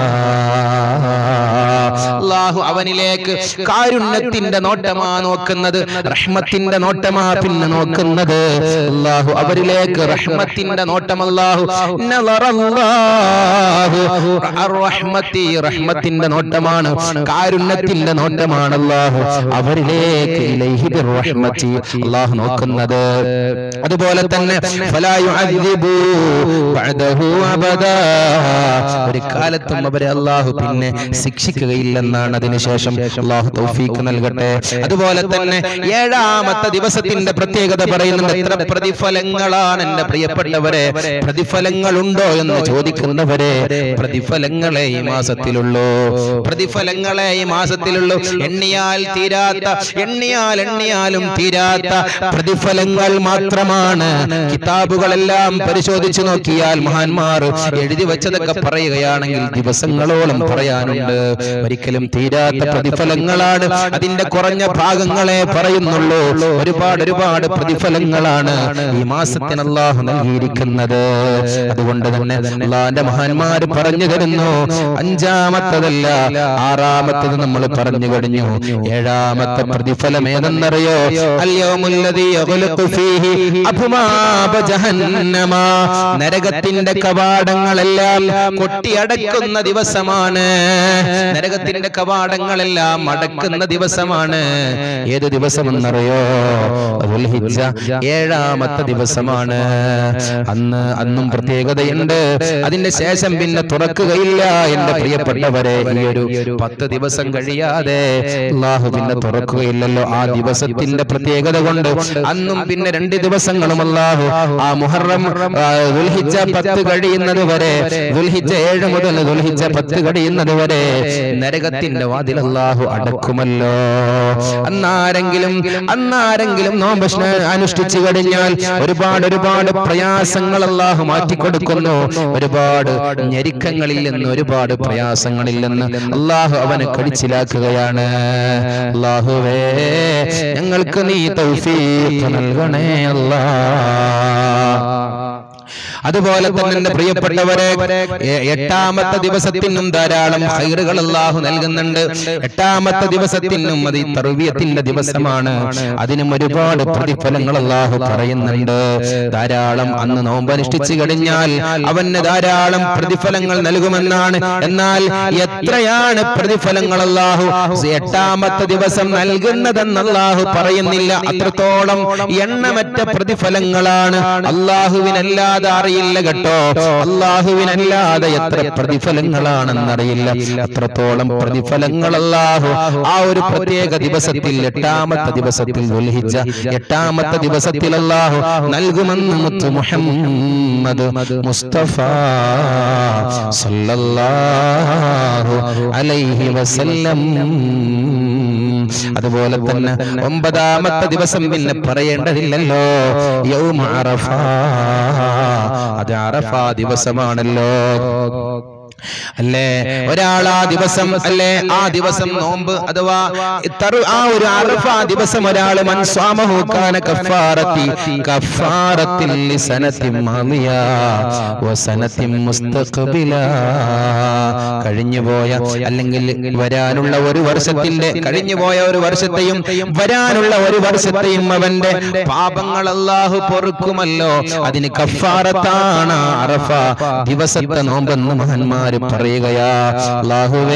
അല്ലാഹു അവനിലേക്ക് കാരുണ്യത്തിന്റെ നോട്ടമാ നോക്കുന്നത് റഹ്മത്തിന്റെ നോട്ടമാ പിന്നെ നോക്കുന്നത് അല്ലാഹു അവരിലേക്ക് റഹ്മത്തിന്റെ നോട്ടം അല്ലാഹു നളറല്ലാഹു അർറഹ്മത്തി റഹ്മത്തിന്റെ നോട്ടമാണ് കാരുണ്യത്തിന്റെ നോട്ടമാണ് അല്ലാഹു അവരിലേക്ക് ഇലൈഹി ബിർറഹ്മത്തി അല്ലാഹു നോക്കുന്നത് അതുപോലെ തന്നെ ഫലാ യുഅദ്ദിബു ബഅദഹു അബദാ ഒരു കാലത്തും അവരെ അല്ലാഹു പിന്നെ ശിക്ഷിക്കുകയില്ലെന്നാണ് അതിനുശേഷം അല്ലാഹു തൗഫീക്ക് നൽകട്ടെ അതുപോലെ തന്നെ ഏഴാമത്തെ ദിവസത്തിന്റെ പ്രത്യേകത പറയുന്നുണ്ട് എത്ര പ്രതിഫലങ്ങളാണ് എന്റെ പ്രിയപ്പെട്ടവരെ പ്രതിഫലങ്ങളുണ്ടോ എന്ന് ചോദിക്കുന്നവരെ പ്രതിഫലങ്ങളെ ഈ മാസത്തിലുള്ളൂ പ്രതിഫലങ്ങളെ ഈ മാസത്തിലുള്ളൂ എണ്ണിയാൽ തീരാത്ത എണ്ണിയാൽ എണ്ണിയാലും തീരാത്ത പ്രതിഫലങ്ങൾ മാത്രമാണ് കിതാബുകളെല്ലാം പരിശോധിച്ചു നോക്കിയാൽ മഹാന്മാർ എഴുതി വെച്ചതൊക്കെ പറയുകയാണെങ്കിൽ ദിവസങ്ങളോളം പറയാനുണ്ട് ഒരിക്കലും തീരാത്ത പ്രതിഫലങ്ങളാണ് അതിന്റെ കുറഞ്ഞ ഭാഗങ്ങളെ പറയുന്നുള്ളൂ ഒരുപാട് ഒരുപാട് പ്രതിഫലങ്ങളാണ് ഈ മാസത്തിന് അള്ളാഹു നൽകിയിരിക്കുന്നത് അതുകൊണ്ട് തന്നെ അള്ളാന്റെ മഹാന്മാര് പറഞ്ഞു തരുന്നു അഞ്ചാമത്തതല്ല ആറാമത്തത് നമ്മൾ പറഞ്ഞു കഴിഞ്ഞു ഏഴാമത്തെ പ്രതിഫലം ഏതെന്നറിയോ അല്യോമുല്ലതി യഗ്ലുഖു ഫീഹി അബ്വാബ ജഹന്നമ നരകത്തിന്റെ കവാടങ്ങളെല്ലാം കൊട്ടിയടക്കുന്ന ദിവസമാണ് നരകത്തിന്റെ കവാടങ്ങളെല്ലാം അടക്കുന്ന ദിവസമാണ് ഏത് ദിവസമെന്നറിയോ ദുൽഹിജ്ജ ഏഴാമത്തെ ദിവസമാണ് അന്ന് അന്നും പ്രത്യേകതയുണ്ട് അതിന്റെ ശേഷം പിന്നെ തുറക്കുകയില്ല എന്റെ പ്രിയപ്പെട്ടവരെ ഈ ഒരു പത്ത് ദിവസം കഴിയാതെ അള്ളാഹു പിന്നെ തുറക്കുകയില്ലല്ലോ ആ ദിവസത്തിന്റെ പ്രത്യേകത കൊണ്ട് അന്നും പിന്നെ രണ്ട് ദിവസങ്ങളും അല്ലാഹു ആ മുഹറം ആ, ദുൽഹിജ്ജ പത്ത് കഴിയുന്നത് വരെ ദുൽഹിജ്ജ ഏഴ് മുതൽ ദുൽഹിജ്ജ പത്ത് കഴിയുന്നത് വരെ നരകത്തിന്റെ വാതിൽ അല്ലാഹു അടക്കുമല്ലോ അന്നാരെങ്കിലും അന്നാരെങ്കിലും നോമ്പ് സ്ന- അനുഷ്ഠിച്ചു കഴിഞ്ഞാൽ ഒരുപാട് ഒരുപാട് പ്രയാസങ്ങൾ അല്ലാഹു മാറ്റിക്കൊടുക്കുന്നു ഒരുപാട് ഞെരുക്കങ്ങളിൽ നിന്ന് ഒരുപാട് പ്രയാസങ്ങളിൽ നിന്ന് അള്ളാഹു അവനെ കടിച്ചിലാക്കുകയാണ് അള്ളാഹുവേ ഞങ്ങൾക്ക് നീ തൗഫീഖ് നൽകണേ അല്ലാ അതുപോലെ തന്നെ എന്റെ പ്രിയപ്പെട്ടവരെ എ- എട്ടാമത്തെ ദിവസത്തിനും ധാരാളം ഹൈറുകൾ അള്ളാഹു നൽകുന്നുണ്ട് എട്ടാമത്തെ ദിവസത്തിനും അത് ഈ തർവീയത്തിന്റെ ദിവസമാണ് അതിനും ഒരുപാട് പ്രതിഫലങ്ങൾ അള്ളാഹു പറയുന്നുണ്ട് ധാരാളം അന്ന് നോമ്പനുഷ്ഠിച്ചു കഴിഞ്ഞാൽ അവന് ധാരാളം പ്രതിഫലങ്ങൾ നൽകുമെന്നാണ് എന്നാൽ എത്രയാണ് പ്രതിഫലങ്ങൾ അള്ളാഹു എട്ടാമത്തെ ദിവസം നൽകുന്നതെന്ന് അള്ളാഹു പറയുന്നില്ല അത്രത്തോളം എണ്ണമറ്റ പ്രതിഫലങ്ങളാണ് അള്ളാഹുവിനല്ലാതെ അറിയില്ല കേട്ടോ അള്ളാഹുവിനല്ലാതെ എത്ര പ്രതിഫലങ്ങളാണെന്നറിയില്ല അത്രത്തോളം പ്രതിഫലങ്ങൾ അള്ളാഹു ആ ഒരു പ്രത്യേക ദിവസത്തിൽ എട്ടാമത്തെ ദിവസത്തിൽ ദുൽഹിജ്ജ എട്ടാമത്തെ ദിവസത്തിൽ അള്ളാഹു നൽകുമെന്ന് മുത്തു മുഹമ്മദ് മുസ്തഫ സല്ലല്ലാഹു അലൈഹി വസല്ലം അതുപോലെ തന്നെ ഒമ്പതാമത്തെ ദിവസം പിന്നെ പറയേണ്ടതില്ലല്ലോ യൗമ അറഫ അത് അറഫ ദിവസമാണല്ലോ അല്ലേ ഒരാൾ ആ ദിവസം അല്ലേ ആ ദിവസം നോമ്പ് അഥവാ തറു- ആ ഒരു അറഫ ദിവസം ഒരാൾ മൻസ്വാമഹൂക്കാന കഫാറത്തി കഫാറത്തിൽ ലിസനത്തിൻ മാമിയ വസനത്തിൻ മുസ്തഖ്ബില കഴിഞ്ഞുപോയ അല്ലെങ്കിൽ വരാനുള്ള ഒരു വർഷത്തിന്റെ കഴിഞ്ഞുപോയ ഒരു വർഷത്തെയും വരാനുള്ള ഒരു വർഷത്തെയും അവന്റെ പാപങ്ങൾ അല്ലാഹു പൊറുക്കുമല്ലോ അതിന് കഫാറത്താണ് അറഫ ദിവസത്തെ നോമ്പെന്ന് മഹാന്മാര് പറയുകയാ അല്ലാഹുവേ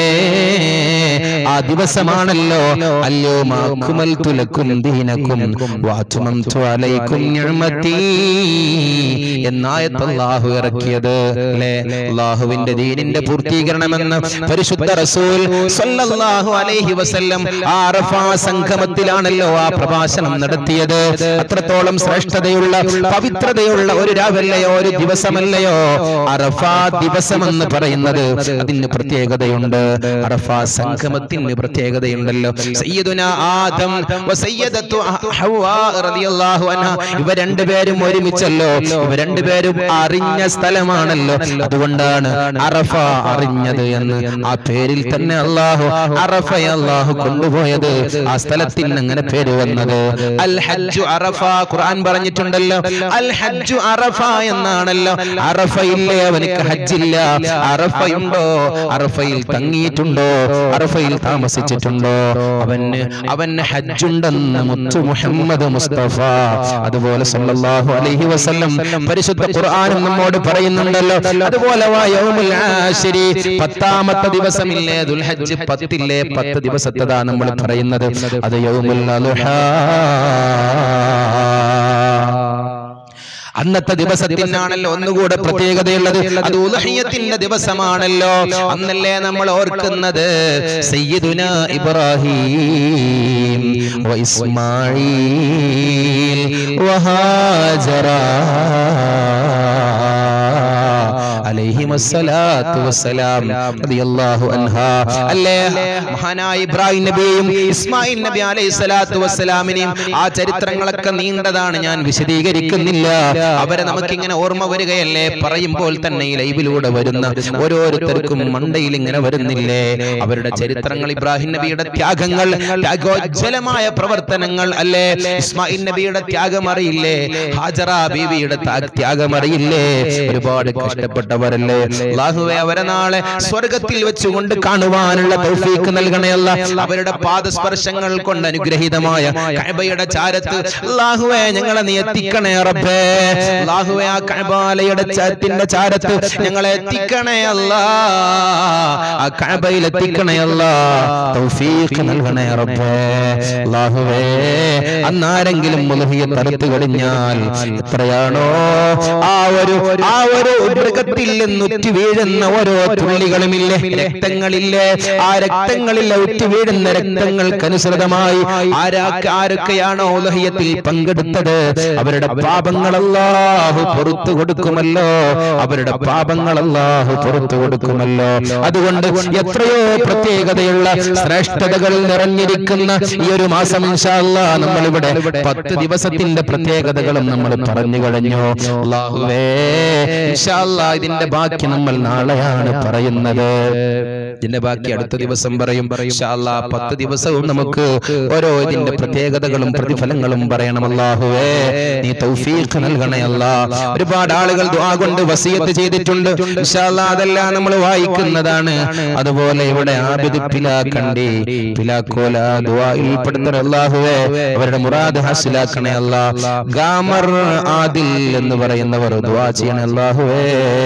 ആ ദിവസമാണല്ലോ അല്ലോ മാക്കുമൽ തുലക്കും ദീനക്കും വാച്ചുമംതു അലൈക്കും നിഅമതി എന്നായത്ത് അല്ലാഹു ഇറക്കിയത് അല്ലേ അല്ലാഹുവിന്റെ ദീനിന്റെ പൂർത്തീകരണമെന്ന് പരിശുദ്ധ റസൂൽ സ്വല്ലല്ലാഹു അലൈഹി വസല്ലം ആ അറഫ സംഗമത്തിലാണല്ലോ ആ പ്രഭാഷണം നടത്തിയത് അത്രത്തോളം ശ്രേഷ്ഠതയുള്ള പവിത്രതയുള്ള ഒരു രാവല്ലയോ ഒരു ദിവസമല്ലയോ അറഫ ദിവസമെന്ന് പറയുന്നത് അതിന് പ്രത്യേകതയുണ്ട് അറഫ സംഗമത്തിന് പ്രത്യേകതയുണ്ടല്ലോ സയ്യിദുന ആദം വ സയ്യിദത്തു ഹവ്വാ റളിയല്ലാഹു അൻഹ ഇവ രണ്ടുപേരും ഒരുമിച്ചല്ലോ ഇവ രണ്ടുപേരും അറിഞ്ഞ സ്ഥലമാണല്ലോ അതുകൊണ്ടാണ് അറഫ അറിഞ്ഞത് എന്ന് ആ പേരിൽ തന്നെ അള്ളാഹു അറഫയെ അള്ളാഹു കൊണ്ടുപോയത് ആ സ്ഥലത്തിന് അങ്ങനെ പേര് വന്നത് അൽ ഹജ്ജു അറഫ ഖുർആൻ പറഞ്ഞിട്ടുണ്ടല്ലോ അൽ ഹജ്ജു അറഫ എന്നാണല്ലോ അറഫയില്ലേ അവനിക്ക് ഹജ്ജില്ല അറഫയുണ്ടോ അറഫയിൽ തങ്ങിയിട്ടുണ്ടോ അറഫയിൽ താമസിച്ചിട്ടുണ്ടോ അവന് അവന് ഹജ്ജുണ്ടെന്ന് മുത്തു മുഹമ്മദ് മുസ്തഫ അതുപോലെ സല്ലല്ലാഹു അലൈഹി വസല്ലം പരിശുദ്ധ ഖുർആനും നമ്മോട് പറയുന്നുണ്ടല്ലോ അതുപോലെ വാ യൗമുൽ ആശിരി പത്താമത്തെ ദിവസമില്ലേ ദുൽഹജ്ജ് പത്തില്ലേ പത്ത് ദിവസത്തതാ നമ്മൾ പറയുന്നത് അത് യൗമുൽ അലുഹാ അന്നത്തെ ദിവസത്തിനാണല്ലോ ഒന്നുകൂടെ പ്രത്യേകതയുള്ളത് അത് ഉലഹിയത്തിന്റെ ദിവസമാണല്ലോ അന്നല്ലേ നമ്മൾ ഓർക്കുന്നത് സയ്യിദുന ഇബ്രാഹിം വ ഇസ്മായിൽ വഹാജറ അലൈഹിമസ്സലാത്തു വസ്സലാം റളിയല്ലാഹു അൻഹാ അല്ലേ മഹാനായ ഇബ്രാഹിം നബിയെയും ഇസ്മായിൽ നബി അലൈഹി സ്വലാത്തു വസ്സലാമിനെയും ആ ചരിത്രങ്ങളൊക്കെ നീണ്ടതാണ് ഞാൻ വിശദീകരിക്കുന്നില്ല അവരെ നമുക്കിങ്ങനെ ഓർമ്മ വരികയല്ലേ പറയുമ്പോൾ തന്നെ ഈ ലൈവിലൂടെ വരുന്ന ഓരോരുത്തർക്കും മണ്ടയിൽ ഇങ്ങനെ വരുന്നില്ലേ അവരുടെ ചരിത്രങ്ങൾ ഇബ്രാഹിം നബിയുടെ ത്യാഗങ്ങൾ ത്യാഗോജ്വലമായ പ്രവർത്തനങ്ങൾ അല്ലേ ഇസ്മായിൽ നബിയുടെ ത്യാഗം അറിയില്ലേ ഹാജറ ബീവിയുടെ ത്യാ- ത്യാഗം അറിയില്ലേ ഒരുപാട് കഷ്ടപ്പെട്ടവരല്ലേ അല്ലാഹുവേ അവരെ നാളെ സ്വർഗത്തിൽ വെച്ചുകൊണ്ട് കാണുവാനുള്ള തൗഫീക്ക് നൽകണയല്ല അവരുടെ പാദസ്പർശങ്ങൾ കൊണ്ട് അനുഗ്രഹീതമായ കഅബയുടെ ചാരത്ത് അല്ലാഹുവേ ഞങ്ങളെ നീ എത്തിക്കണേ റബ്ബേ അല്ലാഹുവേ ആ കഅബാലയുടെ ചാരത്തിന്റെ ചാരത്ത് ഞങ്ങളെ എത്തിക്കണേ അല്ലാ ആ കഅബയിൽ എത്തിക്കണേ അല്ലാ തൗഫീഖ് നൽകണേ റബ്ബേ അല്ലാഹുവേ അന്നാരെങ്കിലും മുലഹിയ തടുത്തു കഴിഞ്ഞാൽ എത്രയാണോ ആ ഒരു ആ ഒരു മൃഗത്തിൽ ശരീരത്തിൽ നിന്ന് ഉറ്റി വീഴുന്ന ഓരോ തുള്ളികളുമില്ലേ രക്തങ്ങളില്ലേ ആ രക്തങ്ങളിൽ ഉറ്റി വീഴുന്ന രക്തങ്ങൾക്കനുസൃതമായി ആരാക്ക് ആരൊക്കെയാണോ ഉലഹിയത്തിൽ പങ്കെടുത്തത് അവരുടെ പാപങ്ങൾ അല്ലാഹു പുറത്തു കൊടുക്കുമല്ലോ അവരുടെ പാപങ്ങൾ അല്ലാഹു പുറത്തു കൊടുക്കുമല്ലോ അതുകൊണ്ട് എത്രയോ പ്രത്യേകതയുള്ള ശ്രേഷ്ഠതകൾ നിറഞ്ഞിരിക്കുന്ന ഈ ഒരു മാസം ഇൻഷാല്ലാ നമ്മളിവിടെ പത്ത് ദിവസത്തിന്റെ പ്രത്യേകതകളും നമ്മൾ പറഞ്ഞു കഴിഞ്ഞു അല്ലാഹുവേ ഇൻഷാല്ലാ ഇതിന്റെ ബാക്കി നമ്മൾ നാളെയാണ് പറയുന്നത് ഇതിന്റെ ബാക്കി അടുത്ത ദിവസം പറയും ഇൻഷാല്ലാ പത്ത് ദിവസവും നമുക്ക് ഓരോ ഇതിന്റെ പ്രത്യേകതകളും പ്രതിഫലങ്ങളും പറയണം അല്ലാഹുവേ നീ തൗഫീഖ് നൽകണേ അല്ലാ ഒരുപാട് ആളുകൾ ദുആ കൊണ്ട് വസിയത്ത് ചെയ്തിട്ടുണ്ട് ഇൻഷാല്ലാ അതെല്ലാം നമ്മൾ വായിക്കുന്നതാണ് അതുപോലെ ഇവിടെ ആബിദ് പിലാക്കണ്ടി പിലാക്കോല ദുആയിൽ പെടുത്തണ അല്ലാഹുവേ അവരുടെ മുറാദ് ഹാസിലാക്കണേ അല്ലാ ഗാമർ ആദിൽ എന്ന് പറയുന്നവർ ദുആ ചെയ്യണേ അല്ലാഹുവേ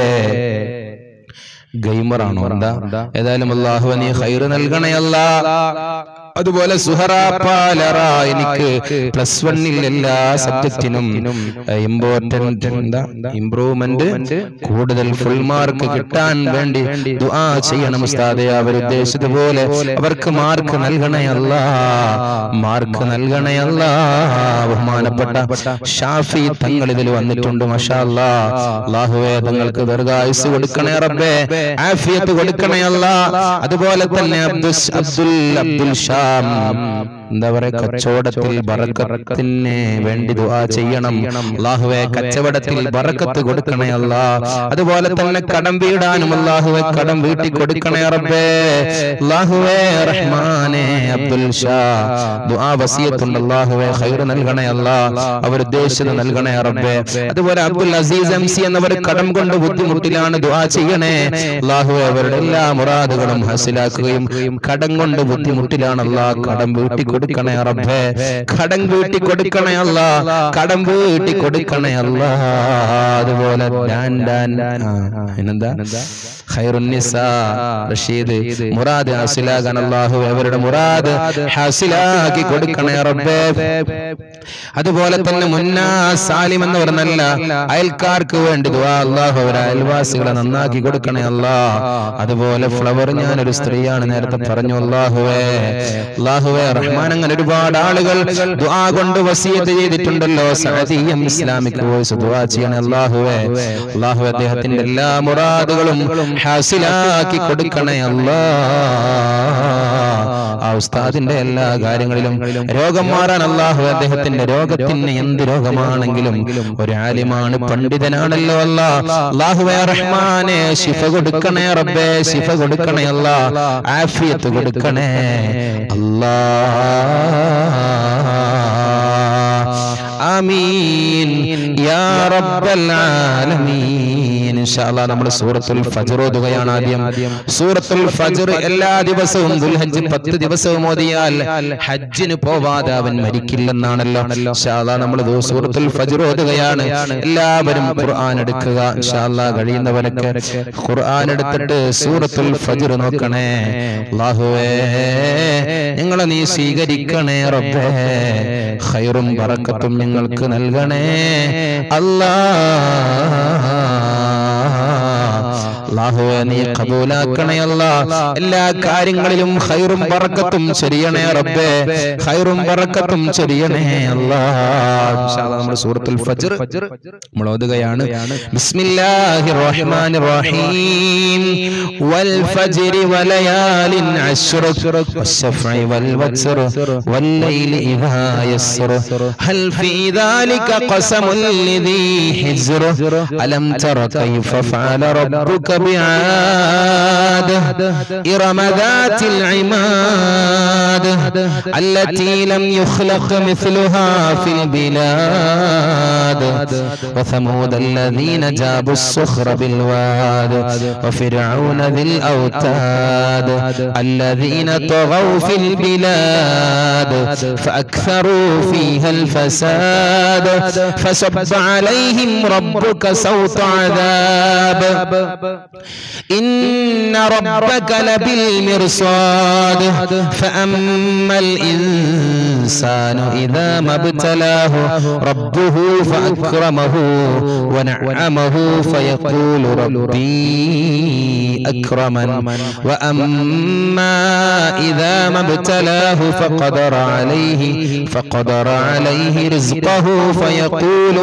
ഗെയിമറാണോ എന്താ ഏതായാലും അള്ളാഹു നീ ഹൈറ് നൽകണേ അല്ലാ അതുപോലെ സുഹറ പാലറ എനിക്ക് പ്ലസ് വണ്ണിൽ എല്ലാ സബ്ജക്റ്റിനും ഇമ്പോർട്ടന്റ് എന്താ ഇംപ്രൂവ്മെന്റ് കൂടുതൽ ഫുൾ മാർക്ക് കിട്ടാൻ വേണ്ടി ദുആ ചെയ്യണം ഉസ്താദെ അവർ ഉദ്ദേശിച്ചതുപോലെ അവർക്ക് മാർക്ക് നൽകണേ അല്ല മാർക്ക് നൽകണേ അല്ല ബഹുമാനപ്പെട്ട ഷാഫി തങ്ങൾ ഇതിൽ വന്നിട്ടുണ്ട് മഷാ അല്ലാ അല്ലാഹുവേ തങ്ങൾക്ക് ദീർഘായുസ് കൊടുക്കണേ റബ്ബേ ആഫിയത്ത് കൊടുക്കണേ അല്ല അതുപോലെ തന്നെ അബ്ദുൽ അബ്ദുൽ അബ്ദുൽ ഷാം എന്താ പറയാ കച്ചവടത്തിൽ ബറക്കത്തിന് വേണ്ടി ദുആ ചെയ്യണം അല്ലാഹുവേ കച്ചവടത്തിൽ ബറക്കത്ത് കൊടുക്കണേ അല്ല അതുപോലെ തന്നെ കടം വീടാനും അല്ലാഹുവേ കടം വീട്ടി കൊടുക്കണേ റബ്ബേ അല്ലാഹുവേ റഹ്മാനെ അബ്ദുൽ ഷാ ദുആ വസിയത്തുണ്ട് അല്ലാഹുവേ ഖൈർ നൽകണേ അല്ല അവർ ഉദ്ദേശിച്ചത് നൽകണേ റബ്ബേ അതുപോലെ അബ്ദുൽ അസീസ് എം സി എന്നവർ കടം കൊണ്ട് ബുദ്ധിമുട്ടിലാണ് ദുആ ചെയ്യണേ അല്ലാഹുവേ അവരുടെ എല്ലാ മുറാദുകളും ഹാസിലാക്കുകയും കടം കൊണ്ട് ബുദ്ധിമുട്ടിലാണ് അല്ലാ കടം വീട്ടി കൊടുക്കണേ റബ്ബേ കടം വീട്ടി കൊടുക്കണേ അല്ല കടം വീട്ടി കൊടുക്കണേ അല്ല അതുപോലെ ഡാൻ ഡാൻ ആ, പിന്നെന്താ ഖൈറുന്നിസാ റഷീദ് മുറാദ് ഹാസിലാകാൻ അല്ലാഹു അവരുടെ മുറാദ് ഹാസിലാക്കി കൊടുക്കണേ റബ്ബേ അതുപോലെ തന്നെ മുന്നാ സാലിം എന്ന് പറഞ്ഞല്ല അയൽക്കാർക്ക് വേണ്ടി ദുആ അല്ലാഹു അവരെ അയൽവാസികളെ നന്നാക്കി കൊടുക്കണേ അല്ലാ അതുപോലെ ഫ്ലവർ ഞാനൊരു സ്ത്രീയാണ് നേരത്തെ പറഞ്ഞു അല്ലാഹുവേ അല്ലാഹുവേ റഹ്മാൻ അങ്ങനെ ഒരുപാട് ആളുകൾ ദുആ കൊണ്ട് വസിയത്ത് ചെയ്തിട്ടുണ്ടല്ലോ സഅദിയം ഇസ്ലാമിക് വോയിസ് ദുആ ചെയ്യണേ അല്ലാഹുവേ അല്ലാഹു അദ്ദേഹത്തിന്റെ എല്ലാ മുറാദുകളും ഹാസിലാക്കി കൊടുക്കണേ അല്ലാ ആ ഉസ്താദിന്റെ എല്ലാ കാര്യങ്ങളിലും രോഗം മാറാൻ അല്ലാഹു അദ്ദേഹത്തിന്റെ രോഗത്തിന് എന്ത് രോഗമാണെങ്കിലും ഒരു ആലിമാണ് പണ്ഡിതനാണല്ലോ അല്ലാ അല്ലാഹുവേ റഹ്മാനെ ശിഫ കൊടുക്കണേ റബ്ബേ ശിഫ കൊടുക്കണേ അല്ലാ ആഫിയത്ത് കൊടുക്കണേ അല്ലാ ആമീൻ യാ റബ്ബൽ ആലമീൻ ഇൻഷാ അല്ലാഹ് നമ്മൾ സൂറത്തുൽ ഫജ്ർ ഓതുകയാണ് ആദ്യം സൂറത്തുൽ ഫജ്ർ എല്ലാ ദിവസവും ദുൽഹജ്ജ് പത്ത് ദിവസവും ഓതിയാൽ ഹജ്ജിന് പോവാതെ അവൻ മരിക്കില്ലെന്നാണല്ലോ ഇൻഷാ അല്ലാഹ് നമ്മൾ സൂറത്തുൽ ഫജ്ർ ഓതുകയാണ് എല്ലാവരും ഖുർആൻ എടുക്കുക ഇൻഷാ അല്ലാഹ് കഴിയുന്നവരൊക്കെ ഖുർആൻ എടുത്തിട്ട് സൂറത്തുൽ ഫജ്ർ നോക്കണേ അല്ലാഹുവേ ഞങ്ങളെ നീ സ്വീകരിക്കണേ റബ്ബേ ഖൈറും ബറക്കത്തും ഞങ്ങൾക്ക് നൽകണേ അല്ലാ അല്ലാഹുവേ നീ കബൂലാക്കണേ അല്ലാ എല്ലാ കാര്യങ്ങളിലും ഖൈറും ബറക്കത്തും ചൊരിയണേ റബ്ബേ ഖൈറും ബറക്കത്തും ചൊരിയണേ അല്ലാ ഇൻഷാ അല്ലാഹ് നമ്മൾ സൂറത്തുൽ ഫജ്ർ നമ്മൾ ഓതുകയാണ് ബിസ്മില്ലാഹിർ റഹ്മാനിർ റഹീം വൽ ഫജ്രി വലയാലിൻ അശ്ർ والشفع والوتر والليل إذا يسر هل في ذلك قسم لذي حجر ألم تر كيف فعل ربك بعاد إرم ذات العماد التي لم يخلق مثلها في البلاد وثمود الذين جابوا الصخر بالواد وفرعون ذي الأوتاد الذين طغوا في البلاد فأكثروا فيها الفساد فصب عليهم ربك سوط عذاب إن ربك لبالمرصاد فأما الإنسان الإنسان إذا ما ابتلاه ربه فأكرمه ونعمه فيقول ربي أكرمن وأما إذا ما ابتلاه فقدر عليه فقدر عليه رزقه فيقول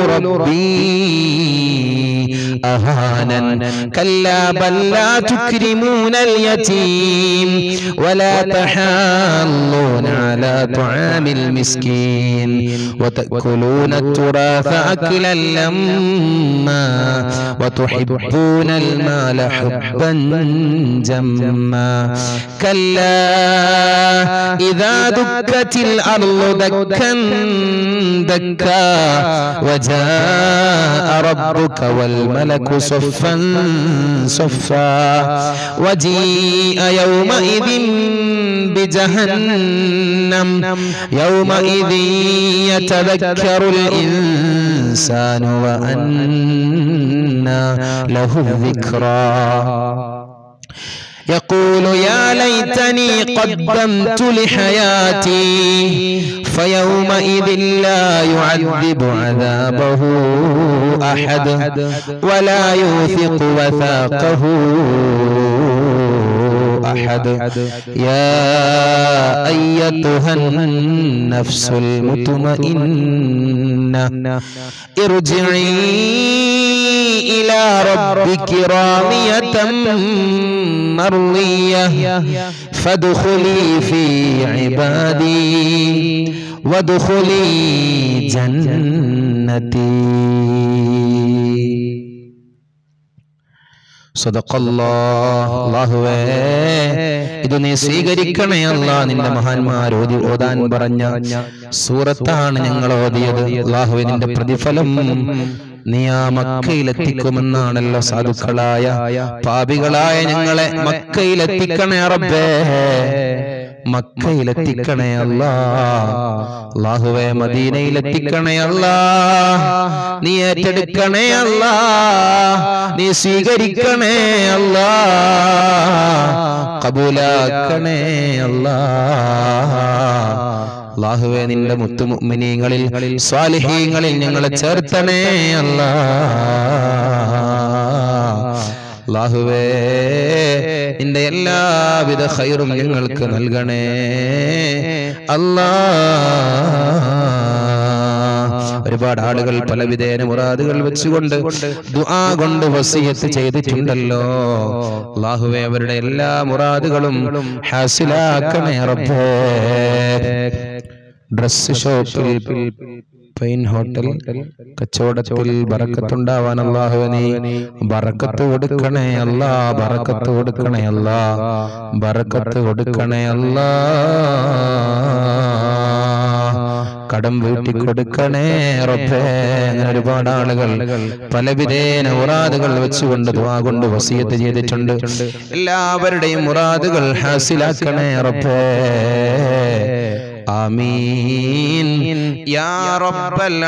ربي أهانا كلا بل لا تكرمون اليتيم ولا تحاضون على طعام المسكين وتأكلون التراث أكلا لما وتحبون المال حبا جما كلا إذا دكت الأرض دكا دكا وجاء ربك والملك صفا صفا وجيء يومئذ بجهنم يومئذ يتذكر الإنسان وأنى له الذكرى يقول يا ليتني قدمت لحياتي فيومئذ لا يعذب عذابه أحد ولا يوثق وثاقه أحد يا أيتها النفس المطمئنة ارجعي إلى ربك راضية مرضية فادخلي في عبادي وادخلي جنتي സദഖല്ലാഹുവേ ഇത് നീ സ്വീകരിക്കണേ അല്ലാ നിന്റെ മഹാന്മാർ ഓതി ഓതാൻ പറഞ്ഞ സൂറത്താണ് ഞങ്ങൾ ഓതിയത് അള്ളാഹുവെ നിന്റെ പ്രതിഫലം നീ ആ മക്കയിലെത്തിക്കുമെന്നാണല്ലോ സാധുക്കളായ പാപികളായ ഞങ്ങളെ മക്കയിലെത്തിക്കണേ റബ്ബേ മക്കയിലെത്തിക്കണേ അല്ലാ അള്ളാഹുവെ മദീനയിലെത്തിക്കണേ അല്ലാ നീ ഏറ്റെടുക്കണേ അല്ലാ നീ സ്വീകരിക്കണേ അല്ലാ കബൂലാക്കണേ അല്ലാ അള്ളാഹുവെ നിന്റെ മുത്തുമുഅ്മിനീങ്ങളിൽ സ്വാലിഹീങ്ങളിൽ ഞങ്ങളെ ചേർത്തണേ അല്ലാ അള്ളാഹുവേ നിന്റെ എല്ലാവിധ ഖൈറും ഞങ്ങൾക്ക് നൽകണേ അല്ലാ ഒരുപാട് ആളുകൾ പലവിധേന മുറാദുകൾ വെച്ചുകൊണ്ട് ദുആ കൊണ്ട് വസിയത്ത് ചെയ്തിട്ടുണ്ടല്ലോ അള്ളാഹുവേ അവരുടെ എല്ലാ മുറാദുകളും ഹാസിലാക്കണേ റബ്ബേ ഡ്രസ് ഷോപ്പിൽ പൈൻ ഹോട്ടൽ കച്ചവടത്തിൽ ബറക്കത്തുണ്ടാവാൻ അള്ളാഹു നീ ബറക്കത്ത് കൊടുക്കണേ അല്ലാ ബറക്കത്ത് കൊടുക്കണേ അല്ലാ ബറക്കത്ത് കൊടുക്കണേ അല്ലാ കടം വീട്ടി കൊടുക്കണേ റബ്ബേ അങ്ങനെ ഒരുപാട് ആളുകൾ പലവിധേന മുറാദുകൾ വെച്ചുകൊണ്ട് ദുആ കൊണ്ട് വസിയത്ത് ചെയ്തിട്ടുണ്ട് എല്ലാവരുടെയും മുറാദുകൾ ഹാസിലാക്കണേ റബ്ബേ ആമീൻ യാ റബ്ബൽ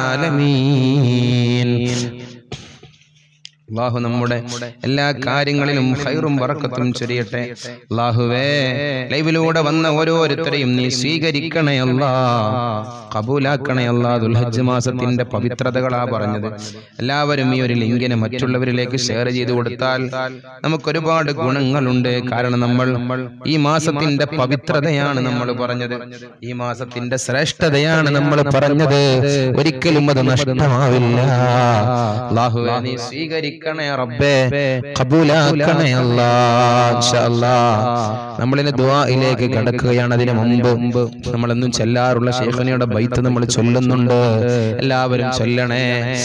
ആലമീൻ അള്ളാഹു നമ്മുടെ എല്ലാ കാര്യങ്ങളിലും ഹൈറും വറക്കത്തും ചൊരിയട്ടെ അള്ളാഹുവേ ലൈവിലൂടെ വന്ന ഓരോരുത്തരെയും നീ സ്വീകരിക്കണേ അല്ലാ കബൂലാക്കണേ അല്ലാ ദുൽഹജ്ജ് മാസത്തിന്റെ പവിത്രതകളാ പറഞ്ഞത് എല്ലാവരും ഈ ഒരു ലിങ്കിനെ മറ്റുള്ളവരിലേക്ക് ഷെയർ ചെയ്തു കൊടുത്താൽ നമുക്ക് ഒരുപാട് ഗുണങ്ങളുണ്ട് കാരണം നമ്മൾ ഈ മാസത്തിന്റെ പവിത്രതയാണ് നമ്മൾ പറഞ്ഞത് ഈ മാസത്തിന്റെ ശ്രേഷ്ഠതയാണ് നമ്മൾ പറഞ്ഞത് ഒരിക്കലും അത് നഷ്ടമാവില്ല അള്ളാഹുവേ നീ സ്വീകരിക്കണേ റബ്ബേ കബൂലാക്കണേ അല്ലാ ഇൻഷാ അല്ലാ നമ്മളിന് ദുആയിലേക്ക് കടക്കുകയാണ് അതിനു മുമ്പ് നമ്മളെന്നും ചെല്ലാറുള്ള ഷെയ്ഖനിയുടെ ബൈത്ത് നമ്മൾ ചൊല്ലുന്നുണ്ട് എല്ലാവരും ചൊല്ലണേ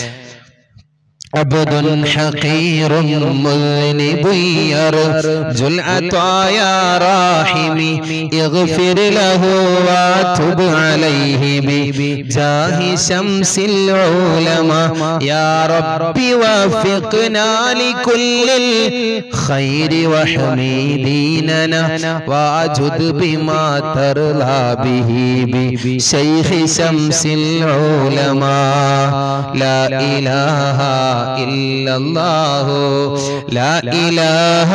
عبد حقير مذنب يرجو العطايا راحم اغفر له واتب عليه بجاه شمس العلماء يا رب وفقنا لكل الخير واحمي ديننا واجد بما ترضى به بشيخ شمس العلماء لا إله ഇല്ലല്ലാഹു ലാ ഇലാഹ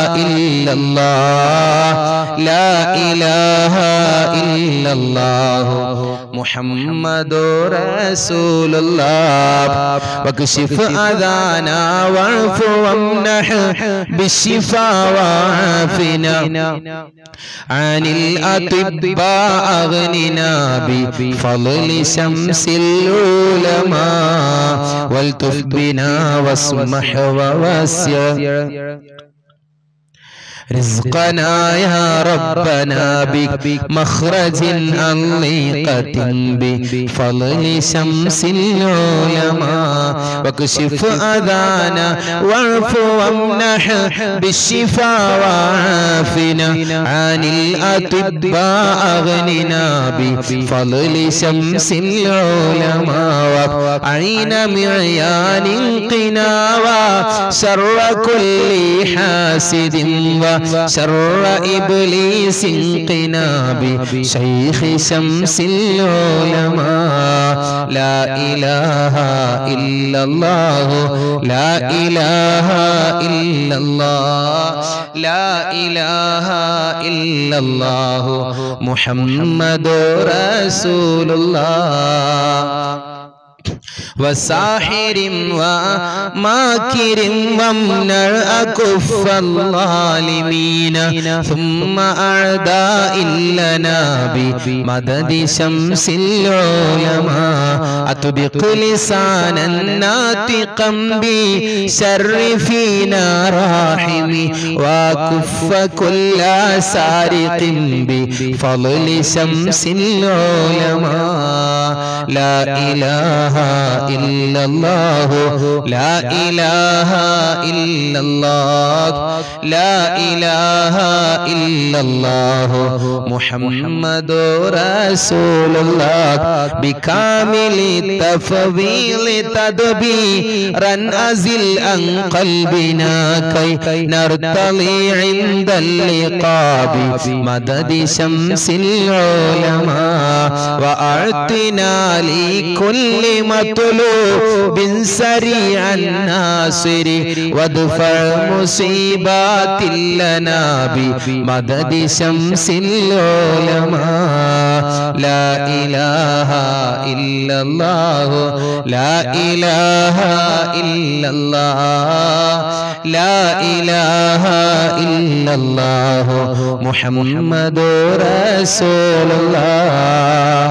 ഇല്ലല്ലാഹ് ലാ ഇലാഹ ഇല്ലല്ലാഹു മുഹമ്മദുർ റസൂലുള്ളാഹ് വക്ഷിഫ് അദാനാ വഅഫു വംനഹ ബിശ്ശിഫാ വഅഫിനാ عن الأطباء أغننا بفضل شمس العلماء والتف بنا واسمح ووسع رزقنا يا ربنا بمخرج أنيقة بفضل شمس العلماء واكشف أذانا واعف وامنح بالشفاء وعافنا عن الأطباء أغننا بفضل شمس العلماء وعين معيان قنا وشر كل حاسد وشر إبليس قنا بشيخ شمس العلماء لا إله إلا الله لا إله إلا الله لا إله إلا الله محمد رسول الله وساحر وماكر وامنع أكف الظالمين ثم أعداء لنا بمدد شمس العلماء أطبق لسانا ناطقا بشر فينا راحم وكف كل سارق بفضل شمس العلماء لا إله إلا الله لا إله إلا الله لا إله إلا الله محمد رسول الله بكامل التفضيل تدبيرا أزل عن قلبنا كي نرتضي عند اللقاء بمدد شمس العلماء وأعطنا لكل مطلوب سريع الناصر وادفع مصيبات لنا بمدد شمس العلماء لا إله إلا الله لا إله إلا الله لا إله إلا الله محمد رسول الله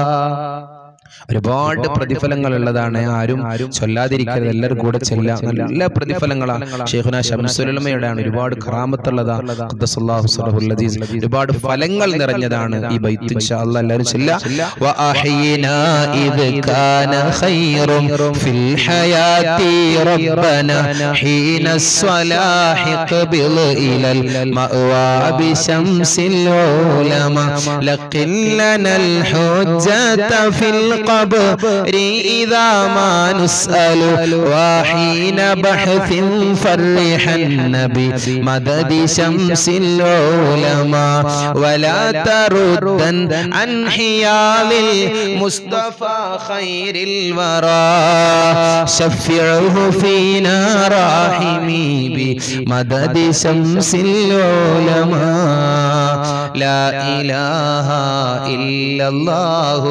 ഒരുപാട് പ്രതിഫലങ്ങൾ ഉള്ളതാണ് ആരും ചൊല്ലാതിരിക്കരുത് എല്ലാവരും കൂടെ ചെല്ലാം നല്ല പ്രതിഫലങ്ങളാണ് ഷെയ്ഖുന ഷംസുലമയുടെയാണ് ഒരുപാട് കറാമത്തുള്ളതാണ് ഖുദ്ദസല്ലാഹു സ്വലഹുൽ അസീസ്. ഒരുപാട് ഫലങ്ങൾ നിറഞ്ഞതാണ് ഈ ബൈത്ത് ഇൻഷാ അല്ലാഹ് എല്ലാവരും ചെല്ലാം وأحينا إذ كان خير في الحياة ربنا حين الصلاح قبل إلى المأوى بشمس العلماء لقل لنا الحجة في القبر إذا ما نسأل وحين بحث فرحن بمدد شمس العلماء ولا تردن عن حيال المصطفى خير الورى شفعه فينا راحمي بمدد شمس العلماء لا إله إلا الله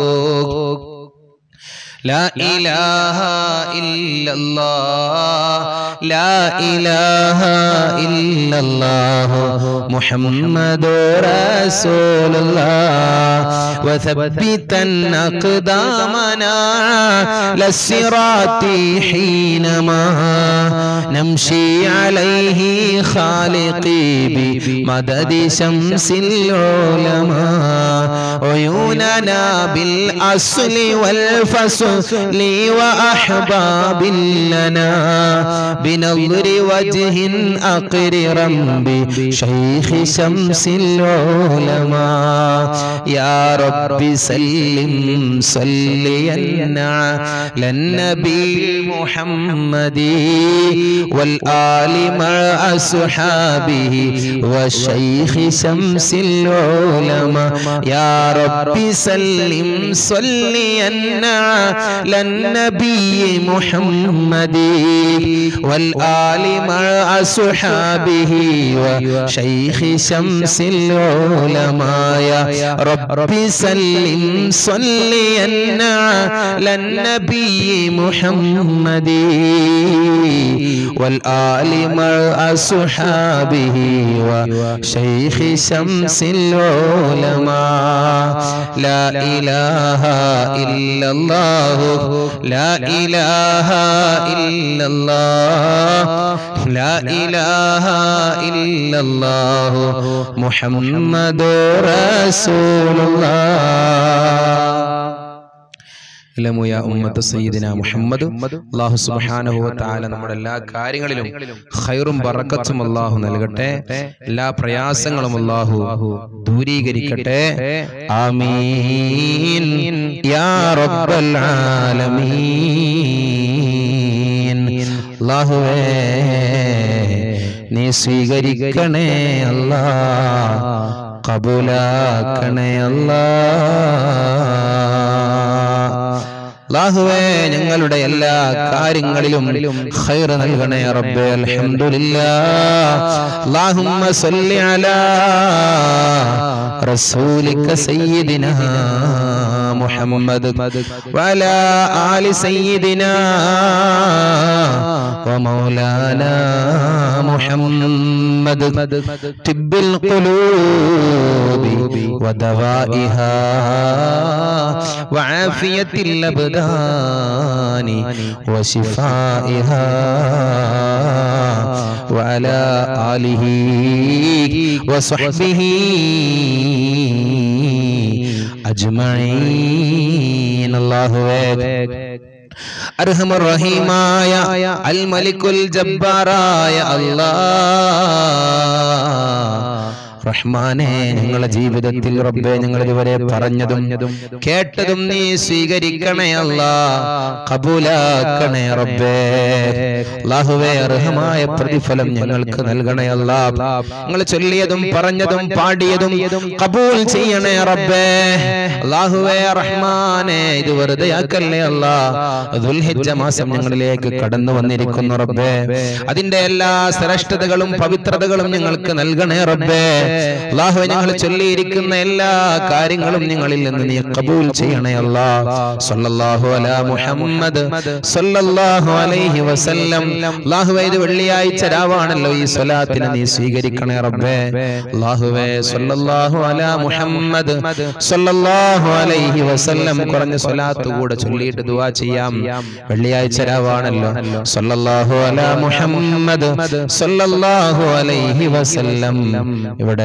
لا إله إلا الله لا إله إلا الله محمد رسول الله وثبتا أقدامنا للصراط حينما نمشي عليه خالقي بمدد شمس العلماء عيوننا بالأصل والفصل وأحباب لنا بنظر وجه أقررا بشيخ شمس العلماء يا رب سلم صليا على النبي محمد والآل مع أصحابه والشيخ شمس العلماء يا رب سلم صليا على النبي محمد والآل مع أصحابه وشيخ شمس العلماء يا رب سلم صليا على النبي محمد والآل مع أصحابه وشيخ شمس العلماء لا إله إلا الله لا إله إلا الله لا إله إلا الله محمد رسول الله ഇലമു യാ ഉമ്മത്ത് സയ്യിദിന മുഹമ്മദ് അല്ലാഹു സുബ്ഹാനഹു വ തആല നമ്മുടെ എല്ലാ കാര്യങ്ങളിലും ഖൈറും ബറക്കത്തും അല്ലാഹു നൽകട്ടെ എല്ലാ പ്രയാസങ്ങളും അല്ലാഹു ദൂരീകരിക്കട്ടെ ആമീൻ യാ റബ്ബൽ ആലമീൻ അല്ലാഹുവേ നീ സ്വീകരിക്കണേ അല്ലാ കബൂലാക്കണേ അല്ലാ അല്ലാഹുവേ ഞങ്ങളുടെ എല്ലാ കാര്യങ്ങളിലും ഖൈർ നൽകണേ റബ്ബേ അൽഹംദുലില്ലാഹ് അല്ലാഹുമ്മ സല്ലി അലാ റസൂലിക സയ്യിദിനാ മുഹമ്മദ് വഅലാ ആലി സയ്യിദിനാ ومولانا محمد طب القلوب ودوائها وعافية الأبدان وشفائها وعلى آله وصحبه أجمعين الله أكبر അർഹമുറഹീമായ അൽ മലിക്കുൽ ജബ്ബാറായ അല്ലാ റഹ്മാനെ ഞങ്ങളുടെ ജീവിതത്തിൽ റബ്ബെ ഞങ്ങൾ ഇതുവരെ പറഞ്ഞതും കേട്ടതും നീ സ്വീകരിക്കണേ അല്ലാ കബൂലാക്കണേ റബ്ബേ അല്ലാഹുവേ അർഹമായ പ്രതിഫലം ഞങ്ങൾക്ക് നൽകണേ അല്ലാ ഞങ്ങൾ ചൊല്ലിയതും പറഞ്ഞതും പാടിയതും കബൂൽ ചെയ്യണേ റബ്ബേ അല്ലാഹുവേ റഹ്മാനെ ഇത് വെറുതെ ആക്കല്ലേ അല്ലാ ദുൽഹിജ്ജ മാസം ഞങ്ങളിലേക്ക് കടന്നു വന്നിരിക്കുന്നു റബ്ബേ അതിന്റെ എല്ലാ ശ്രേഷ്ഠതകളും പവിത്രതകളും ഞങ്ങൾക്ക് നൽകണേ റബ്ബേ അള്ളാഹു ഞങ്ങൾ ചൊല്ലിയിരിക്കുന്ന എല്ലാ കാര്യങ്ങളും നിങ്ങളിൽ നിന്ന് നീ കബൂൽ ചെയ്യണേ അല്ലാ സല്ലല്ലാഹു അലാ മുഹമ്മദ് സല്ലല്ലാഹു അലൈഹി വസല്ലം അല്ലാഹുവേ ഇത് വെള്ളിയാഴ്ച രാവാണല്ലോ ഈ സ്വലാത്തിനെ നീ സ്വീകരിക്കണേ റബ്ബേ അല്ലാഹുവേ സല്ലല്ലാഹു അലാ മുഹമ്മദ് സല്ലല്ലാഹു അലൈഹി വസല്ലം കുറഞ്ഞ സ്വലാത്ത് കൂടെ ചൊല്ലിയിട്ട് ദുആ ചെയ്യാം വെള്ളിയാഴ്ച രാവാണല്ലോ സല്ലല്ലാഹു അലാ മുഹമ്മദ് സല്ലല്ലാഹു അലൈഹി വസല്ലം ഇവിടെ